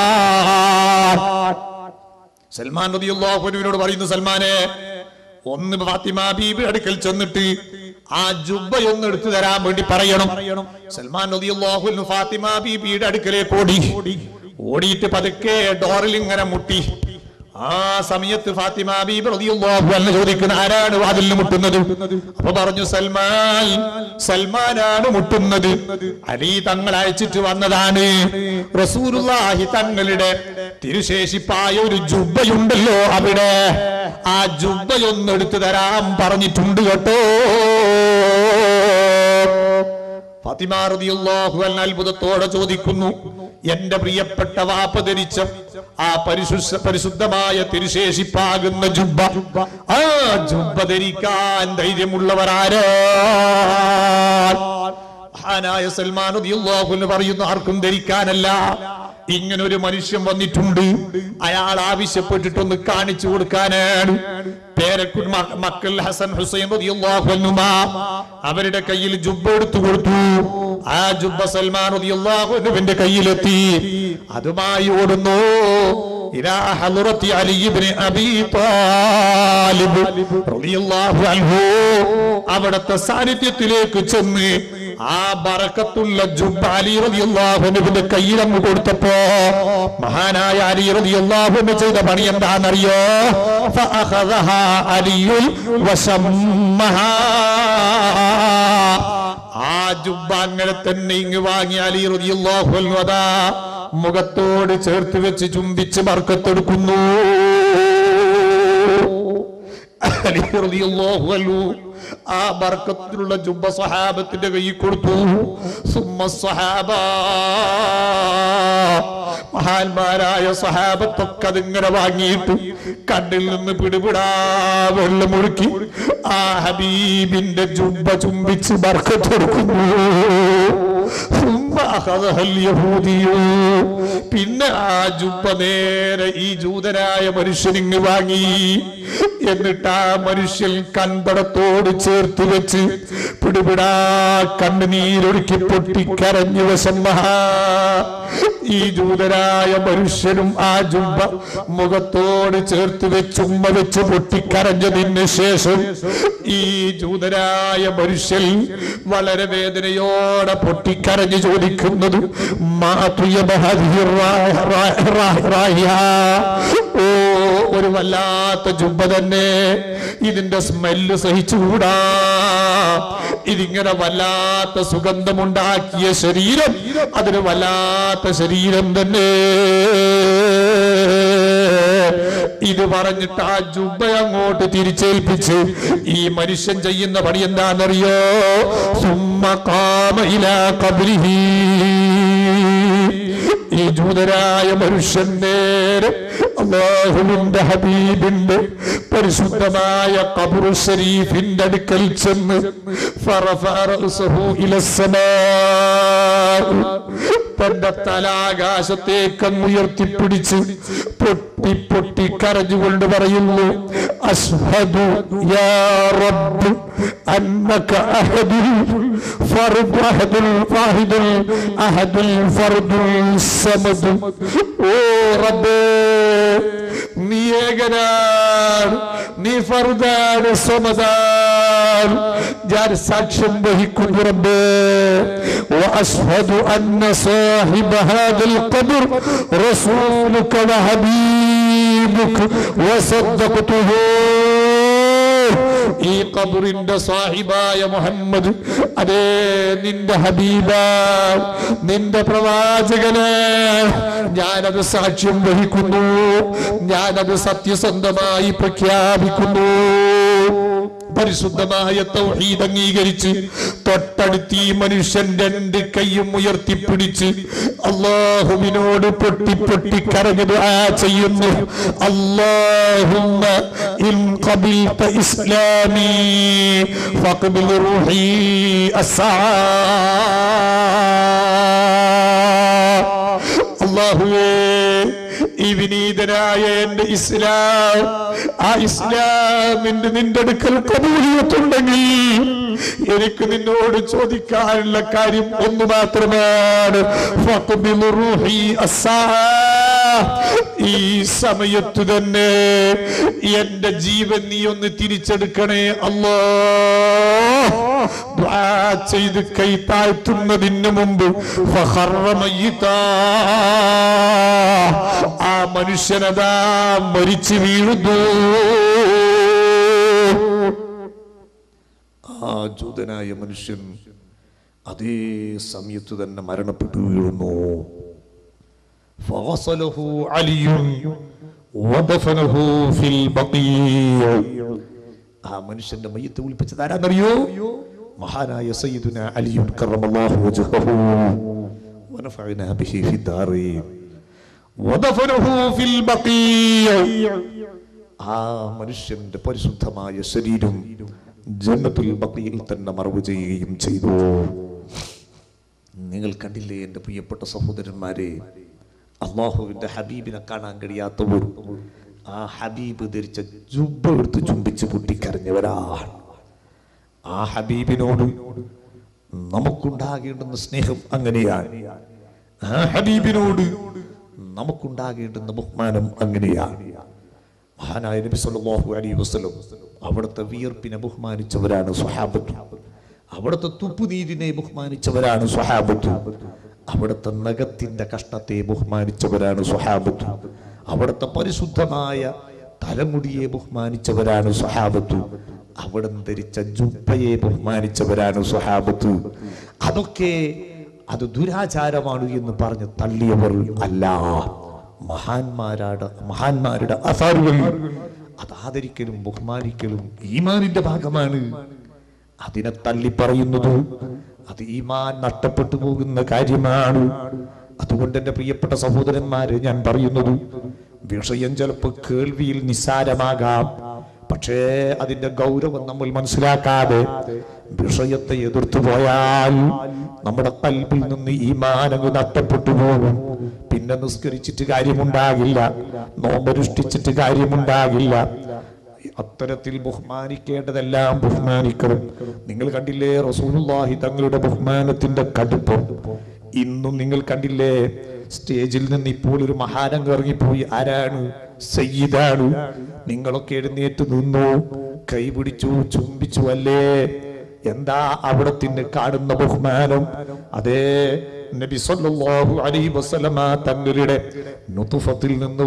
സൽമാൻ റളിയല്ലാഹുവിനോട് പറയുന്നു സൽമാനെ ഒന്ന് ഫാത്തിമ ബീബി അടുക്കൽ ചെന്നിട്ട് ആ ജുബ്ബയൊന്ന് എടുത്തു തരാൻ വേണ്ടി പറയണം സൽമാൻ റളിയല്ലാഹു അൻഹു ഫാത്തിമ ബീബിയുടെ അടുക്കലേക്ക് ഓടി ഓടിയിട്ട് പതുക്കെ ഡോറിൽ ഇങ്ങനെ മുട്ടി ആ സമയത്ത് ഫാത്തിമ ബീബി റളിയല്ലാഹു അൻഹ ചോദിക്കുന്ന ആരാണ് വാതിലിൽ മുട്ടുന്നത് അപ്പൊ പറഞ്ഞു സൽമാൻ സൽമാനാണ് മുട്ടുന്നത് അലി തങ്ങൾ അയച്ചിട്ട് വന്നതാണ് റസൂലുള്ളാഹി തങ്ങളുടെ തിരുശേഷിപ്പായ ഒരു ജുബ്ബയുണ്ടല്ലോ അവിടെ ആ ജുബ്ബയൊന്ന് എടുത്തു തരാൻ പറഞ്ഞിട്ടുണ്ട് കേട്ടോ ഫാത്തിമ റളിയല്ലാഹു അൻഹ അത്ഭുതത്തോടെ ചോദിക്കുന്നു എന്റെ പ്രിയപ്പെട്ട വാപ്പ ധരിച്ച ആ പരിശുദ്ധ പരിശുദ്ധമായ തിരുശേഷിപ്പാകുന്ന ജുബ്ബ ആ ജുബ്ബ ധരിക്കാൻ ധൈര്യമുള്ളവരാരോ മഹാനായ സൽമാൻ റളിയല്ലാഹു അൻഹു പറയുന്നു ആർക്കും ധരിക്കാനല്ല ഇങ്ങനെ ഒരു മനുഷ്യൻ വന്നിട്ടുണ്ട് അയാൾ ആവശ്യപ്പെട്ടിട്ടൊന്ന് കാണിച്ചു കൊടുക്കാനാണ് പേരക്കു മ- മക്കൾ ഹസൻ ഹുസൈൻ റളിയല്ലാഹു അൻഹുമാ അവരുടെ കയ്യിൽ ജുബ്ബ എടുത്തു കൊടുത്തു ആ ജുബ്ബ സൽമാൻ റളിയല്ലാഹു അൻഹുവിന്റെ കയ്യിലെത്തി അതുമായി ഓടുന്നു ഇലാ ഹളറത്തി അലി ഇബ്നു അബീ താലിബ് റളിയല്ലാഹു അൻഹു അവിടത്തെ സാന്നിധ്യത്തിലേക്ക് ചെന്ന് ആ ബറക്കത്തുള്ള ജുബ്ബ അലി റളിയല്ലാഹു അൻഹുവിന്റെ കയ്യിൽ അങ്ങ് കൊടുത്തപ്പോ മഹാനായ അലി റളിയല്ലാഹു അൻഹു ചെയ്ത പണി എന്താണെന്നറിയോ ഫഅഖദഹാ അലിയുൽ വശമ്മഹാ ആ ജുബ്ബ അങ്ങനെ തന്നെ ഇങ്ങ് വാങ്ങി അലി റളിയല്ലാഹു അൻഹു അതാ മുഖത്തോട് ചേർത്ത് വെച്ച് ചുംബിച്ച് മർക്കത്തെടുക്കുന്നു അലി റളിയല്ലാഹു അൻഹു ആ ബർക്കത്തിലുള്ള ജുബ്ബ സഹാബത്തിന്റെ കയ്യിൽ കൊടുത്തു സുമ്മ സഹാബ മഹാന്മാരായ സഹാബത്തൊക്കെ അതിങ്ങനെ വാങ്ങിയിട്ട് കണ്ണിൽ നിന്ന് പിടിപിടാ വെള്ളം ഒഴുക്കി ആ ഹബീബിന്റെ ജുബ്ബ ചുംബിച്ച് ബർക്കത്ത് കൊടുക്കുന്നു സുമ്മ അഖദഹൽ യഹൂദിയു. പിന്നെ ആ ജുബ്ബ നേരെ ഈ ജൂതനായ മനുഷ്യനിങ് വാങ്ങി എന്നിട്ട് ആ മനുഷ്യൻ കൺപടത്തോട് ചേർത്ത് വെച്ച് പിടിപിടാ കണ്ണുനീരൊഴുക്കി പൊട്ടിക്കരഞ്ഞു വശമ്മഹ ഈ ജൂതനായ മനുഷ്യനും ആ ജുബ്ബ മുഖത്തോട് ചേർത്ത് വെച്ച് ഉമ്മ വെച്ച് പൊട്ടിക്കരഞ്ഞതിന് ശേഷം ഈ ജൂതനായ മനുഷ്യൻ വളരെ വേദനയോടെ പൊട്ടിക്കരഞ്ഞ് ചോദിക്കുന്നത് മാതുയ ബഹദിഹി റാ- റാ- റാ- റായ. ഓ ഒരു വല്ലാത്ത ജുബ്ബ തന്നെ ഇതിന്റെ സ്മെല്ല് സഹിച്ചുകൂടാ ഇതിങ്ങനെ വല്ലാത്ത സുഗന്ധമുണ്ടാക്കിയ ശരീരം അതൊരു വല്ലാത്ത ശരീരം തന്നെ ഇത് പറഞ്ഞിട്ട് ആ ജുബ്ബ അങ്ങോട്ട് തിരിച്ചേൽപ്പിച്ച് ഈ മനുഷ്യൻ ചെയ്യുന്ന പണി എന്താണെന്നറിയോ സുമ്മ കാമയില കബരിഹി ഈ ജൂതരായ മനുഷ്യൻ നേരെ അള്ളാഹുവിന്റെ ഹബീബിന്റെ പരിശുദ്ധമായ കബറു ഷരീഫിന്റെ അടുക്കൽ ചെന്ന് ഫറഫഅ റഅസഹു ഇലസ്സമാ തന്റെ തലാകാശത്തേക്ക് അങ്ങ് ഉയർത്തിപ്പിടിച്ച് പൊട്ടി പൊട്ടി കരഞ്ഞുകൊണ്ട് പറയുന്നു അസ്ഹദു യാ റബ്ബ് അന്നക അഹദുൽ ഫർദ് അഹദുൽ വാഹിദുൽ അഹദുൽ ഫർദുൽ സമദ് ഓ റബ്ബേ നീ ഏകനാണ് നീ ഫർദാണ് സമദാൻ ഞാൻ സാക്ഷ്യം വഹിക്കുന്നു റബ്ബേ وأشهد أن صاحب هذا القبر رسولك وحبيبك وصدقته ഈ ഖബറിന്റെ സാഹിബായ മുഹമ്മദ് അതേ നിന്റെ ഹബീബ നിന്റെ പ്രവാചകനെ ഞാനത് സാക്ഷ്യം വഹിക്കുന്നു ഞാനത് സത്യസന്ധമായി പ്രഖ്യാപിക്കുന്നു പരിശുദ്ധമായ തൗഹീദ് അംഗീകരിച്ച് തൊട്ടടുത്ത് ഈ മനുഷ്യൻ രണ്ട് കൈയും ഉയർത്തിപ്പിടിച്ച് അള്ളാഹുവിനോട് പൊട്ടി പൊട്ടി കരഞ്ഞു ദുആ ചെയ്യുന്നു അല്ലാഹുമ്മ ഇൻ ഖബിൽത ഇസ്ലാമി ഫഖബിൽ റൂഹി അസ്സാ അള്ളാഹുവേ ഈ വിനീതനായ എന്റെ ഇസ്ലാം ആ ഇസ്ലാമിന്റെ നിന്റെ അടുക്കൽ കബൂലിയത്തുണ്ടെങ്കിൽ എനിക്ക് നിന്നോട് ചോദിക്കാനുള്ള കാര്യം ഒന്ന് മാത്രമാണ് ഫഖ്ബിൽ റൂഹി അസ്സാ. ഈ സമയത്ത് തന്നെ എന്റെ ജീവൻ നീ ഒന്ന് തിരിച്ചെടുക്കണേ അല്ലോ ദുആ ചെയ്ത് കൈ താഴ്ത്തുന്നതിന് മുമ്പ് ഫഖറ മയ്യിത്താ. ആ മനുഷ്യനതാ മരിച്ചു വീഴുന്നു ആ ജൂതനായ മനുഷ്യൻ അതേ സമയത്ത് തന്നെ മരണപ്പെട്ടു വീഴുന്നു فغسله علي ودفنه في البقيع ആ മനുഷ്യന്റെ മയ്യത്ത് വിളിപ്പിച്ചത് ആരാന്നറിയോ മഹാനായ സയ്യിദുന അലിയുൻ കറമല്ലാഹു വജ്ഹഹു വനഫഅനാ ബിഹി ഫി ദാറീൻ വദഫനഹു ഫിൽ ബഖീയ ആ മനുഷ്യന്റെ പരിശുദ്ധമായ ശരീരം ജന്നത്തുൽ ബഖീയിൽ തന്നെ മറവ് ചെയ്യുകയും ചെയ്തു നിങ്ങൾ കണ്ടില്ലേ എൻ്റെ പ്രിയപ്പെട്ട സഹോദരന്മാരെ അള്ളാഹുവിന്റെ ഹബീബിനെ കാണാൻ കഴിയാത്തവർ ആ ഹബീബ് ധരിച്ച ജുബ്ബ എടുത്ത് ചുംബിച്ച് പൊട്ടിക്കരഞ്ഞവരാണ് ആ ഹബീബിനോട് നമുക്കുണ്ടാകേണ്ടുന്ന സ്നേഹം അങ്ങനെയാണ് ആ ഹബീബിനോട് നമുക്കുണ്ടാകേണ്ടുന്ന ബഹുമാനം അങ്ങനെയാണ് മഹാനായ നബി സല്ലല്ലാഹു അലൈഹി വസല്ലം അവിടുത്തെ വിയർപ്പിനെ ബഹുമാനിച്ചവരാണ് സ്വഹാബത്ത് അവിടുത്തെ തുപ്പുനീരിനെ ബഹുമാനിച്ചവരാണ് സ്വഹാബത്ത് അവിടുത്തെ നഖത്തിന്റെ കഷ്ണത്തെ ബഹുമാനിച്ചവരാണ് സ്വഹാബത്ത് അവിടുത്തെ പരിശുദ്ധമായ തലമുടിയെ ബഹുമാനിച്ചവരാണ് സ്വഹാബത്ത് അവിടെ ധരിച്ച ജുപ്പയെ ബഹുമാനിച്ചവരാണ് സ്വഹാബത്ത് അതൊക്കെ അത് ദുരാചാരമാണ് എന്ന് പറഞ്ഞ് തള്ളിയവർ അല്ല മഹാന്മാരുടെ മഹാന്മാരുടെ അസാറുകൾ അത് ആദരിക്കലും ബഹുമാനിക്കലും ഈമാനിന്റെ ഭാഗമാണ് അതിനെ തള്ളി പറയുന്നത് അത് ഈമാൻ നഷ്ടപ്പെട്ടു പോകുന്ന കാര്യമാണ് അതുകൊണ്ട് എന്റെ പ്രിയപ്പെട്ട സഹോദരന്മാര് ഞാൻ പറയുന്നത് വിഷയം ചിലപ്പോൾ കേൾവിയിൽ നിസ്സാരമാകാം പക്ഷേ അതിന്റെ ഗൗരവം നമ്മൾ മനസ്സിലാക്കാതെ വിഷയത്തെ എതിർത്തു പോയാൽ നമ്മുടെ കൽബിൽ നിന്ന് ഈമാനങ്ങ് നഷ്ടപ്പെട്ടു പോകും പിന്നെ നിസ്കരിച്ചിട്ട് കാര്യമുണ്ടാകില്ല നോമ്പനുഷ്ഠിച്ചിട്ട് കാര്യമുണ്ടാകില്ല അത്തരത്തിൽ ബഹുമാനിക്കേണ്ടതെല്ലാം ബഹുമാനിക്കണം നിങ്ങൾ കണ്ടില്ലേ റസൂലുള്ളാഹി തങ്ങളുടെ ബഹുമാനത്തിന്റെ കടുപ്പം ഇന്നും നിങ്ങൾ കണ്ടില്ലേ സ്റ്റേജിൽ നിന്ന് ഇപ്പോൾ ഒരു മഹാനങ്ങ് ഇറങ്ങിപ്പോയി ആരാണ് സയ്യിദാണ് നിങ്ങളൊക്കെ എഴുന്നേറ്റ് നിന്നു കൈപിടിച്ചു ചുംബിച്ചു അല്ലേ എന്താ അവിടത്തിന് കാണുന്ന ബഹുമാനം അതേ നബി സല്ലല്ലാഹു അലൈഹി വസല്ലമ തങ്ങളുടെ നുതുഫത്തിൽ നിന്ന്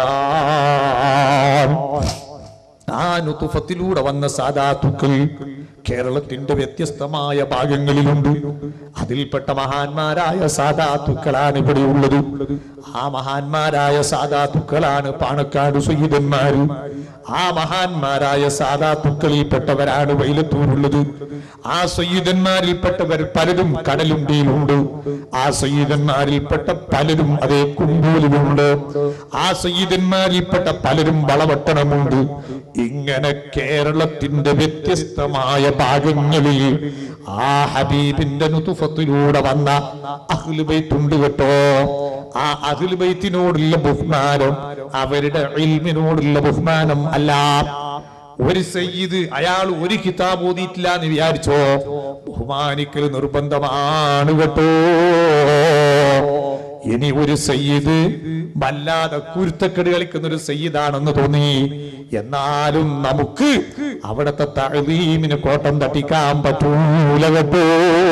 വന്നതാണ് ആ നുതുഫത്തിലൂടെ വന്ന സാധാത്തുക്കൾ കേരളത്തിന്റെ വ്യത്യസ്തമായ ഭാഗങ്ങളിലുണ്ട് അതിൽപ്പെട്ട മഹാന്മാരായ സാധാത്തുക്കളാണ് ഇവിടെ ഉള്ളത് ആ മഹാന്മാരായ സാധാത്തുക്കളാണ് പാണക്കാട് സയ്യിദന്മാര് ആ മഹാന്മാരായ സാധാത്തുക്കളിൽപ്പെട്ടവരാണ് വൈലത്തൂരുള്ളത് ആ സയ്യിദന്മാരിൽപ്പെട്ടവർ പലരും കടലുണ്ടിയിലുണ്ട് ആ സയ്യിദന്മാരിൽപ്പെട്ട പലരും അതേ കുമ്പൂലിലുണ്ട് ആ സയ്യിദന്മാരിൽപ്പെട്ട പലരും വളവട്ടണമുണ്ട് ഇങ്ങനെ കേരളത്തിന്റെ വ്യത്യസ്തമായ ഭാഗങ്ങളിൽ ആ ഹബീബിന്റെ നുതുഫത്തിലൂടെ വന്ന അഹ്ലുബൈത്തുണ്ട് കേട്ടോ ആ അഹ്ലുബൈത്തിനോടുള്ള ബഹുമാനം അവരുടെ ഇൽമിനോടുള്ള ബഹുമാനം അല്ല ഒരു സയ്യിദ് അയാൾ ഒരു കിതാബ് ഓതിയിട്ടില്ല എന്ന് വിചാരിച്ചോ ബഹുമാനിക്കൽ നിർബന്ധമാണ് കേട്ടോ ഇനി ഒരു സയ്യിദ് വല്ലാതെ കുരുത്തക്കെട് കളിക്കുന്ന ഒരു സയ്യിദാണെന്ന് തോന്നി എന്നാലും നമുക്ക് അവിടത്തെ തഴീമിന് കോട്ടം തട്ടിക്കാൻ പറ്റൂല കേട്ടോ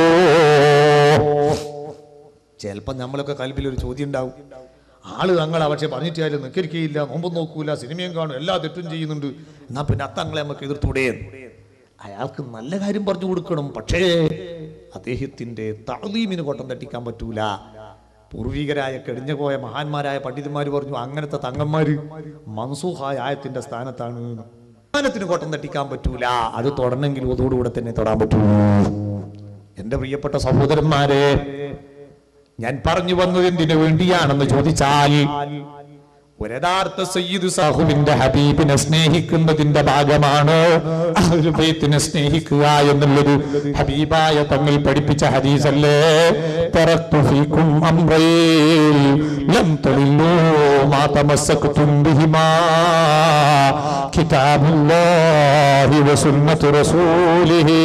ചിലപ്പോ നമ്മളൊക്കെ കൽപ്പിൽ ഒരു ചോദ്യം ഉണ്ടാവും ആള് തങ്ങളാ പക്ഷെ പറഞ്ഞിട്ടായാലും നിക്കരിക്കയില്ല നോമ്പും നോക്കൂല സിനിമയും കാണും എല്ലാ തെറ്റും ചെയ്യുന്നുണ്ട് എന്നാ പിന്നെ അത്തങ്ങളെ നമുക്ക് എതിർത്തൂടെ അയാൾക്ക് നല്ല കാര്യം പറഞ്ഞു കൊടുക്കണം പക്ഷേ അദ്ദേഹത്തിന്റെ തളീമിന് കോട്ടം തട്ടിക്കാൻ പറ്റൂല പൂർവികരായ കഴിഞ്ഞു പോയ മഹാന്മാരായ പണ്ഡിതന്മാർ പറഞ്ഞു അങ്ങനത്തെ തങ്ങന്മാര് മൻസൂഹായ ആയത്തിന്റെ സ്ഥാനത്താണ് സ്ഥാനത്തിന് കോട്ടം തട്ടിക്കാൻ പറ്റൂല അത് തൊടണമെങ്കിൽ അതോടുകൂടെ തന്നെ തൊടാൻ പറ്റൂ എന്റെ പ്രിയപ്പെട്ട സഹോദരന്മാരെ ഞാൻ പറഞ്ഞു വന്നത് എന്തിനു വേണ്ടിയാണെന്ന് ചോദിച്ചാൽ ഒരു യഥാർത്ഥ സയ്യിദ് സാഹുവിന്റെ ഹബീബിനെ സ്നേഹിക്കുന്നതിന്റെ ഭാഗമാണ് അഹ്ലുബൈത്തിനെ സ്നേഹിക്കുക എന്നുള്ളത് ഹബീബായ തങ്ങൾ പഠിപ്പിച്ച ഹദീസല്ലേ തറക്തു ഫീക്കും അംറൈൻ ലം തളില്ലൂ മാ തമസ്സക്തും ബിഹിമാ കിതാബുല്ലാഹി വസുന്നത്തു റസൂലിഹി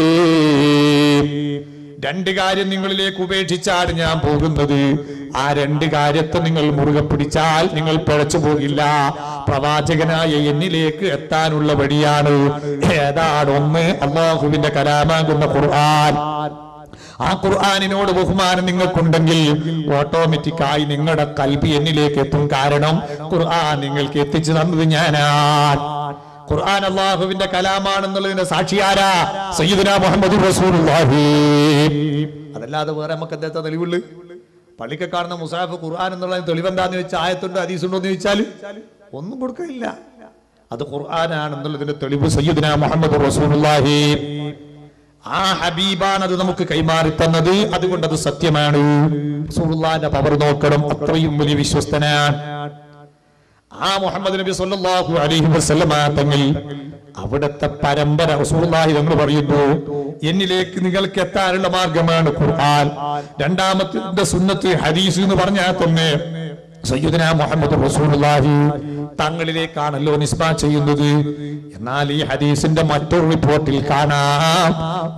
രണ്ട് കാര്യം നിങ്ങളിലേക്ക് ഉപേക്ഷിച്ചാണ് ഞാൻ പോകുന്നത് ആ രണ്ട് കാര്യത്തെ നിങ്ങൾ മുറുകെ പിടിച്ചാൽ നിങ്ങൾ പിഴച്ചു പോകില്ല പ്രവാചകനായ എന്നിലേക്ക് എത്താനുള്ള വഴിയാണ് ഏതാണ് ഒന്ന് അള്ളാഹുവിന്റെ കലാമാകുന്ന ഖുർആൻ ആ ഖുർആാനിനോട് ബഹുമാനം നിങ്ങൾക്കുണ്ടെങ്കിൽ ഓട്ടോമാറ്റിക്കായി നിങ്ങളുടെ കൽബി എന്നിലേക്ക് എത്തും കാരണം ഖുർആൻ നിങ്ങൾക്ക് എത്തിച്ചു തന്നത് ഞാനാണ് ഖുർആൻ അള്ളാഹുവിന്റെ കലാമാണെന്നുള്ളതിന്റെ സാക്ഷിയാരാ സയ്യിദുന മുഹമ്മദ് റസൂലുള്ളാഹി അതല്ലാതെ വേറെ നമുക്ക് എന്താ തെളിവുള്ളു പള്ളിക്കെ കാണുന്ന മുസാഫ് ഖുർആൻ എന്നുള്ള തെളിവെന്താന്ന് വെച്ചാൽ ആയത്തുണ്ടോ ഹദീസുണ്ടോ എന്ന് ചോദിച്ചാൽ ഒന്നും കൊടുക്കില്ല അത് ഖുർആനാണെന്നുള്ളതിന്റെ തെളിവ് സയ്യിദുന മുഹമ്മദ് റസൂലുള്ളാഹി ആ ഹബീബാണ് അത് നമുക്ക് കൈമാറി തന്നത് അതുകൊണ്ട് അത് സത്യമാണ് റസൂലുള്ളാഹിന്റെ പവർ നോക്കണം അത്രയും വലിയ വിശ്വസ്തനാണ് ആ മുഹമ്മദ് നബി സല്ലല്ലാഹു അലൈഹി വസല്ലമ തങ്ങൾ അവിടുത്തെ പരമ്പര റസൂലുള്ളാഹി തങ്ങൾ പറയുന്നു എന്നിലേക്ക് നിങ്ങൾക്ക് എത്താനുള്ള മാർഗമാണ് ഖുർആൻ രണ്ടാമത്തെ സുന്നത്ത് ഹദീസ് എന്ന് പറഞ്ഞാൽ തന്നെ സയ്യിദന മുഹമ്മദ് റസൂലുള്ളാഹി തങ്ങളിലേക്കാണല്ലോ നിസ്ബ ചെയ്യുന്നത് എന്നാൽ ഈ ഹദീസിന്റെ മറ്റൊരു റിപ്പോർട്ടിൽ കാണാം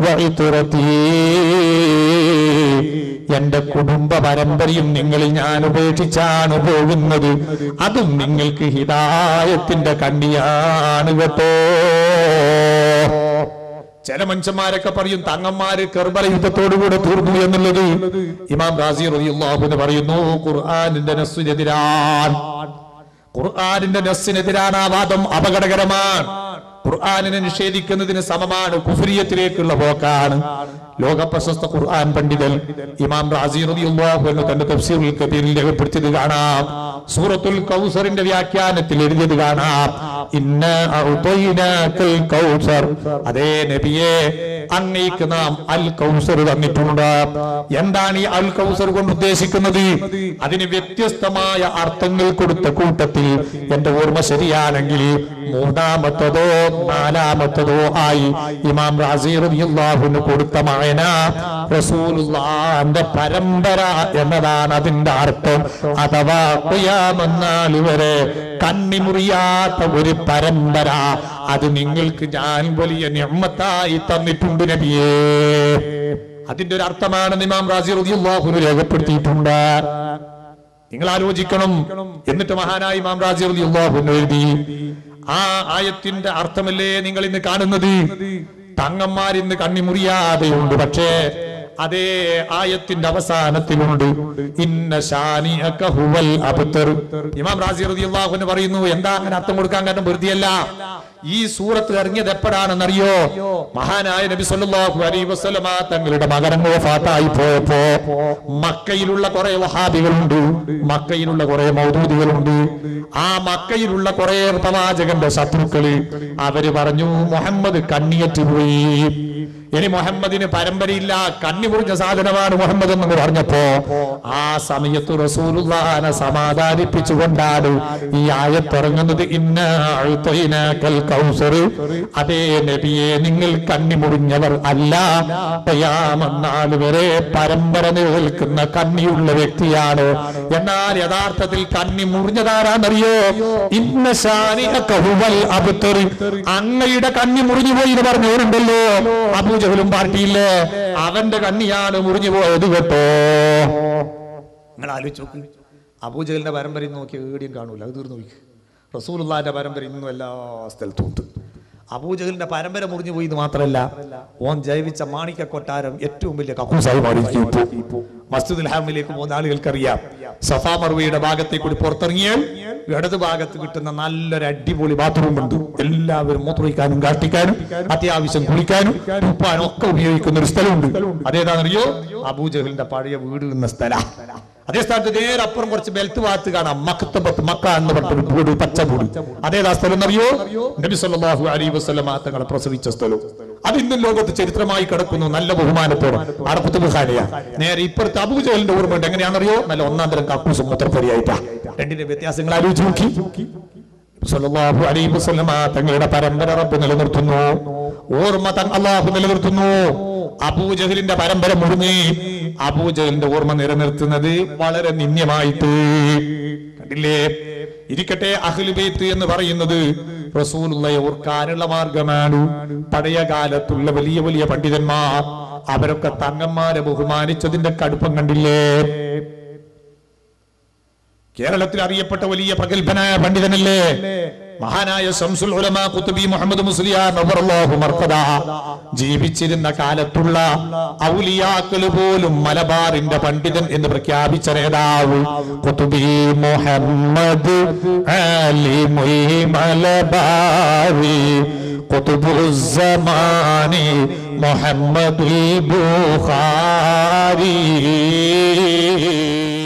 വഇതുറത്തി എന്റെ കുടുംബ പരമ്പരയും നിങ്ങളിൽ ഞാൻ ഉപേക്ഷിച്ചാണ് പോകുന്നത് അതും നിങ്ങൾക്ക് ഹിതായത്തിന്റെ കണ്ണിയാണ് കേട്ടോ ചില മനുഷ്യന്മാരൊക്കെ പറയും തങ്ങന്മാര് കെർബല യുദ്ധത്തോടുകൂടെ തീർന്നു എന്നുള്ളത് ഇമാം റാസി റളിയല്ലാഹു പറയുന്നു ഖുർആനിന്റെ നസ്സിനെതിരാൻ ഖുർആനിന്റെ നസ്സിനെതിരാണ് ആ വാദം അപകടകരമാണ് ഖുർആനിനെ നിഷേധിക്കുന്നതിന് സമമാണ് കുഫരിയത്തിലേക്കുള്ള പോക്കാണ് ലോക പ്രശസ്ത ഖുർആൻ പണ്ഡിതൻ ഇമാം റാസി റളിയല്ലാഹു അൻഹു തന്റെ തഫ്സീറുൽ കബീറിൽ രേഖപ്പെടുത്തിയത് കാണാം സൂറത്തുൽ കൗസറിന്റെ വ്യാഖ്യാനത്തിൽ എഴുതിയത് കാണാം ഇന്ന അഅ്തൈനാക്കൽ കൗസർ അതേ നബിയെ അങ്ങേക്ക് നാം അൽ കൗസർ തന്നിട്ടുണ്ട് എന്താണ് ഈ അൽ കൗസർ കൊണ്ട് ഉദ്ദേശിക്കുന്നത് അതിന് വ്യത്യസ്തമായ അർത്ഥങ്ങൾ കൊടുത്ത കൂട്ടത്തിൽ എന്റെ ഓർമ്മ ശരിയാണെങ്കിൽ മൂന്നാമത്തതോ നാലാമത്തതോ ആയി ഇമാം റാസി റളിയല്ലാഹുവിന് കൊടുത്ത മായന റസൂലുള്ളാന്റെ പരമ്പര എന്നതാണ് അതിന്റെ അർത്ഥം അഥവാ ഖിയാമന്നാൾ വരെ കണ്ണിമുറിയാത്ത ഒരു പരമ്പര അത് നിങ്ങൾക്ക് ഞാൻ വലിയ നിമ്മത്തായി തന്നിട്ടുണ്ട് നബിയേ അതിന്റെ ഒരു അർത്ഥമാണ് ഇമാം റാസി റളിയല്ലാഹു രേഖപ്പെടുത്തിയിട്ടുണ്ട് നിങ്ങൾ ആലോചിക്കണം എന്നിട്ട് മഹാനായി ഇമാം റാസി റളിയല്ലാഹു എഴുതി ആ ആയത്തിന്റെ അർത്ഥമല്ലേ നിങ്ങൾ ഇന്ന് കാണുന്നത് തങ്ങന്മാർ ഇന്ന് കണ്ണിമുറിയാതെയുണ്ട് പക്ഷേ അതേ ആയത്തിന്റെ അവസാനത്തിലുണ്ട് ഇന്ന ശാനിഅക ഹുവൽ അബ്തർ ഇമാം റാസി റളിയല്ലാഹു അൻഹു പറയുന്നു എന്താ അങ്ങനെ അർത്ഥം കൊടുക്കാൻ കാരണം വെറുതെയല്ല ഈ സൂറത്ത് ഇറങ്ങിയത് എപ്പോഴാണെന്നറിയോ മഹാനായ നബി സല്ലല്ലാഹു അലൈഹി വസല്ലമ തങ്ങളുടെ മകരം വഫാത്തായി പോയപ്പോ മക്കയിലുള്ള കുറെ വഹാബികളുണ്ട് മക്കയിലുള്ള കുറെ മൗദൂദികളുണ്ട് ആ മക്കയിലുള്ള കുറെ പ്രവാചകന്റെ ശത്രുക്കള് അവര് പറഞ്ഞു മുഹമ്മദ് കണ്ണിയറ്റ് പോയി ഇനി മുഹമ്മദിന് പരമ്പരയില്ല കണ്ണി മുറിഞ്ഞ സാധനമാണ് മുഹമ്മദ് എന്ന് പറഞ്ഞപ്പോ ആ സമയത്ത് റസൂലുള്ളാനെ സമാധാനിപ്പിച്ചുകൊണ്ടാണ് ഈ ആയത്തിറങ്ങുന്നത് ഇന്ന അഴുത്തൈനാക്കൽ കൗസർ അതേ നബിയെ നിങ്ങൾ കണ്ണി മുറിഞ്ഞവർ അല്ല തയ്യാമെന്നാൾ വരെ പരമ്പര നിലനിൽക്കുന്ന കണ്ണിയുള്ള വ്യക്തിയാണ് എന്നാൽ യഥാർത്ഥത്തിൽ കണ്ണി മുറിഞ്ഞതാരാന്നറിയോ ഇന്ന ശാനിഅക ഹുവൽ അബ്തർ അങ്ങയുടെ കണ്ണി മുറിഞ്ഞു പോയി എന്ന് പറഞ്ഞവരുണ്ടല്ലോ അബൂജഹലും പാർട്ടിയില്ലേ അവന്റെ കണ്ണിയാണ് മുറിഞ്ഞു പോയത് കേട്ടോ നിങ്ങൾ ആലോചിച്ച് നോക്ക് അബൂജഹലിന്റെ പരമ്പര നോക്കി ഏടിയും കാണൂല അത് തീർന്നു പോയി റസൂലുള്ളാന്റെ പരമ്പര ഇന്നും എല്ലാ സ്ഥലത്തും ഉണ്ട് അബൂജഹലിന്റെ പരമ്പര മുറിഞ്ഞു പോയി എന്ന് മാത്രമല്ല ഓൻ ജൈവിച്ച മാണിക്ക കൊട്ടാരം ഏറ്റവും വലിയ കക്കൂസായി മാറിയിരിക്കും മസ്ജിദുൽ ഹാമിലേക്ക് പോകുന്ന ആളുകൾക്കറിയാം സഫാ മറുവയുടെ ഭാഗത്തേക്ക് കൂടി പുറത്തിറങ്ങിയാൽ ഇടത് ഭാഗത്ത് കിട്ടുന്ന നല്ലൊരു അടിപൊളി ബാത്റൂം ഉണ്ട് എല്ലാവരും മൂത്രയിക്കാനും കാട്ടിക്കാനും അത്യാവശ്യം കുളിക്കാനും തുപ്പാനും ഒക്കെ ഉപയോഗിക്കുന്ന ഒരു സ്ഥലമുണ്ട് അതേതാണെന്നറിയോ അബൂജഹലിന്റെ പഴയ വീട് എന്ന സ്ഥല അതേ സ്ഥാനത്ത് നേരെ അപ്പുറം കുറച്ച് ബെൽറ്റ് ഭാഗത്ത് കാണാം മക്തബത്ത് മക്ക എന്ന് പറഞ്ഞൊരു വീട് പച്ച വീട് അതേതാ സ്ഥലം എന്നറിയോ നബി സല്ലല്ലാഹു അലൈഹി വസല്ലമ തങ്ങളെ പ്രസവിച്ച സ്ഥലം അത് ഇന്നും ലോകത്ത് ചരിത്രമായി കിടക്കുന്നു നല്ല ബഹുമാനത്തോടെ അവിടെ കുത്തുബുഖാനിയ നേരെ ഇപ്പുറത്ത് അബൂജഹലിന്റെ ഓർമ്മയുണ്ട് എങ്ങനെയാണെന്നറിയോ നല്ല ഒന്നാം തരം കക്കൂസും മൂത്രപ്പരിയായിട്ടാ രണ്ടിന്റെ വ്യത്യാസങ്ങൾ ആലോചിച്ച് നോക്കി സല്ലല്ലാഹു അലൈഹി വസല്ലമ തങ്ങളുടെ പരമ്പര റബ്ബ് നിലനിർത്തുന്നു ഓർമ്മ തൻ അള്ളാഹു നിലനിർത്തുന്നു അബൂജഹലിന്റെ പരമ്പര മുഴുങ്ങി അബൂജഹലിന്റെ ഓർമ്മ നിലനിർത്തുന്നത് വളരെ നിന്ദ്യമായിട്ട് കണ്ടില്ലേ ഇരിക്കട്ടെ അഹ്ലുബൈത്ത് എന്ന് പറയുന്നത് റസൂലുള്ളയെ ഓർക്കാനുള്ള മാർഗമാണ് പഴയ കാലത്തുള്ള വലിയ വലിയ പണ്ഡിതന്മാർ അവരൊക്കെ തങ്ങന്മാരെ ബഹുമാനിച്ചതിന്റെ കടുപ്പം കണ്ടില്ലേ കേരളത്തിൽ അറിയപ്പെട്ട വലിയ പ്രഗത്ഭനായ പണ്ഡിതനല്ലേ മഹാനായ ശംസുൽ ഉലമ കുത്തുബി മുഹമ്മദ് മുസ്ലിയാർ നവറല്ലാഹു മർക്കദ ജീവിച്ചിരുന്ന കാലത്തുള്ള ഔലിയാക്കള് പോലും മലബാറിന്റെ പണ്ഡിതൻ എന്ന് പ്രഖ്യാപിച്ച നേതാവ് കുത്തുബി മുഹമ്മദ് ആലിമുൽ മലബാരി കുത്തുബുസ്സമാനി മുഹമ്മദുൽ ബുഖാരി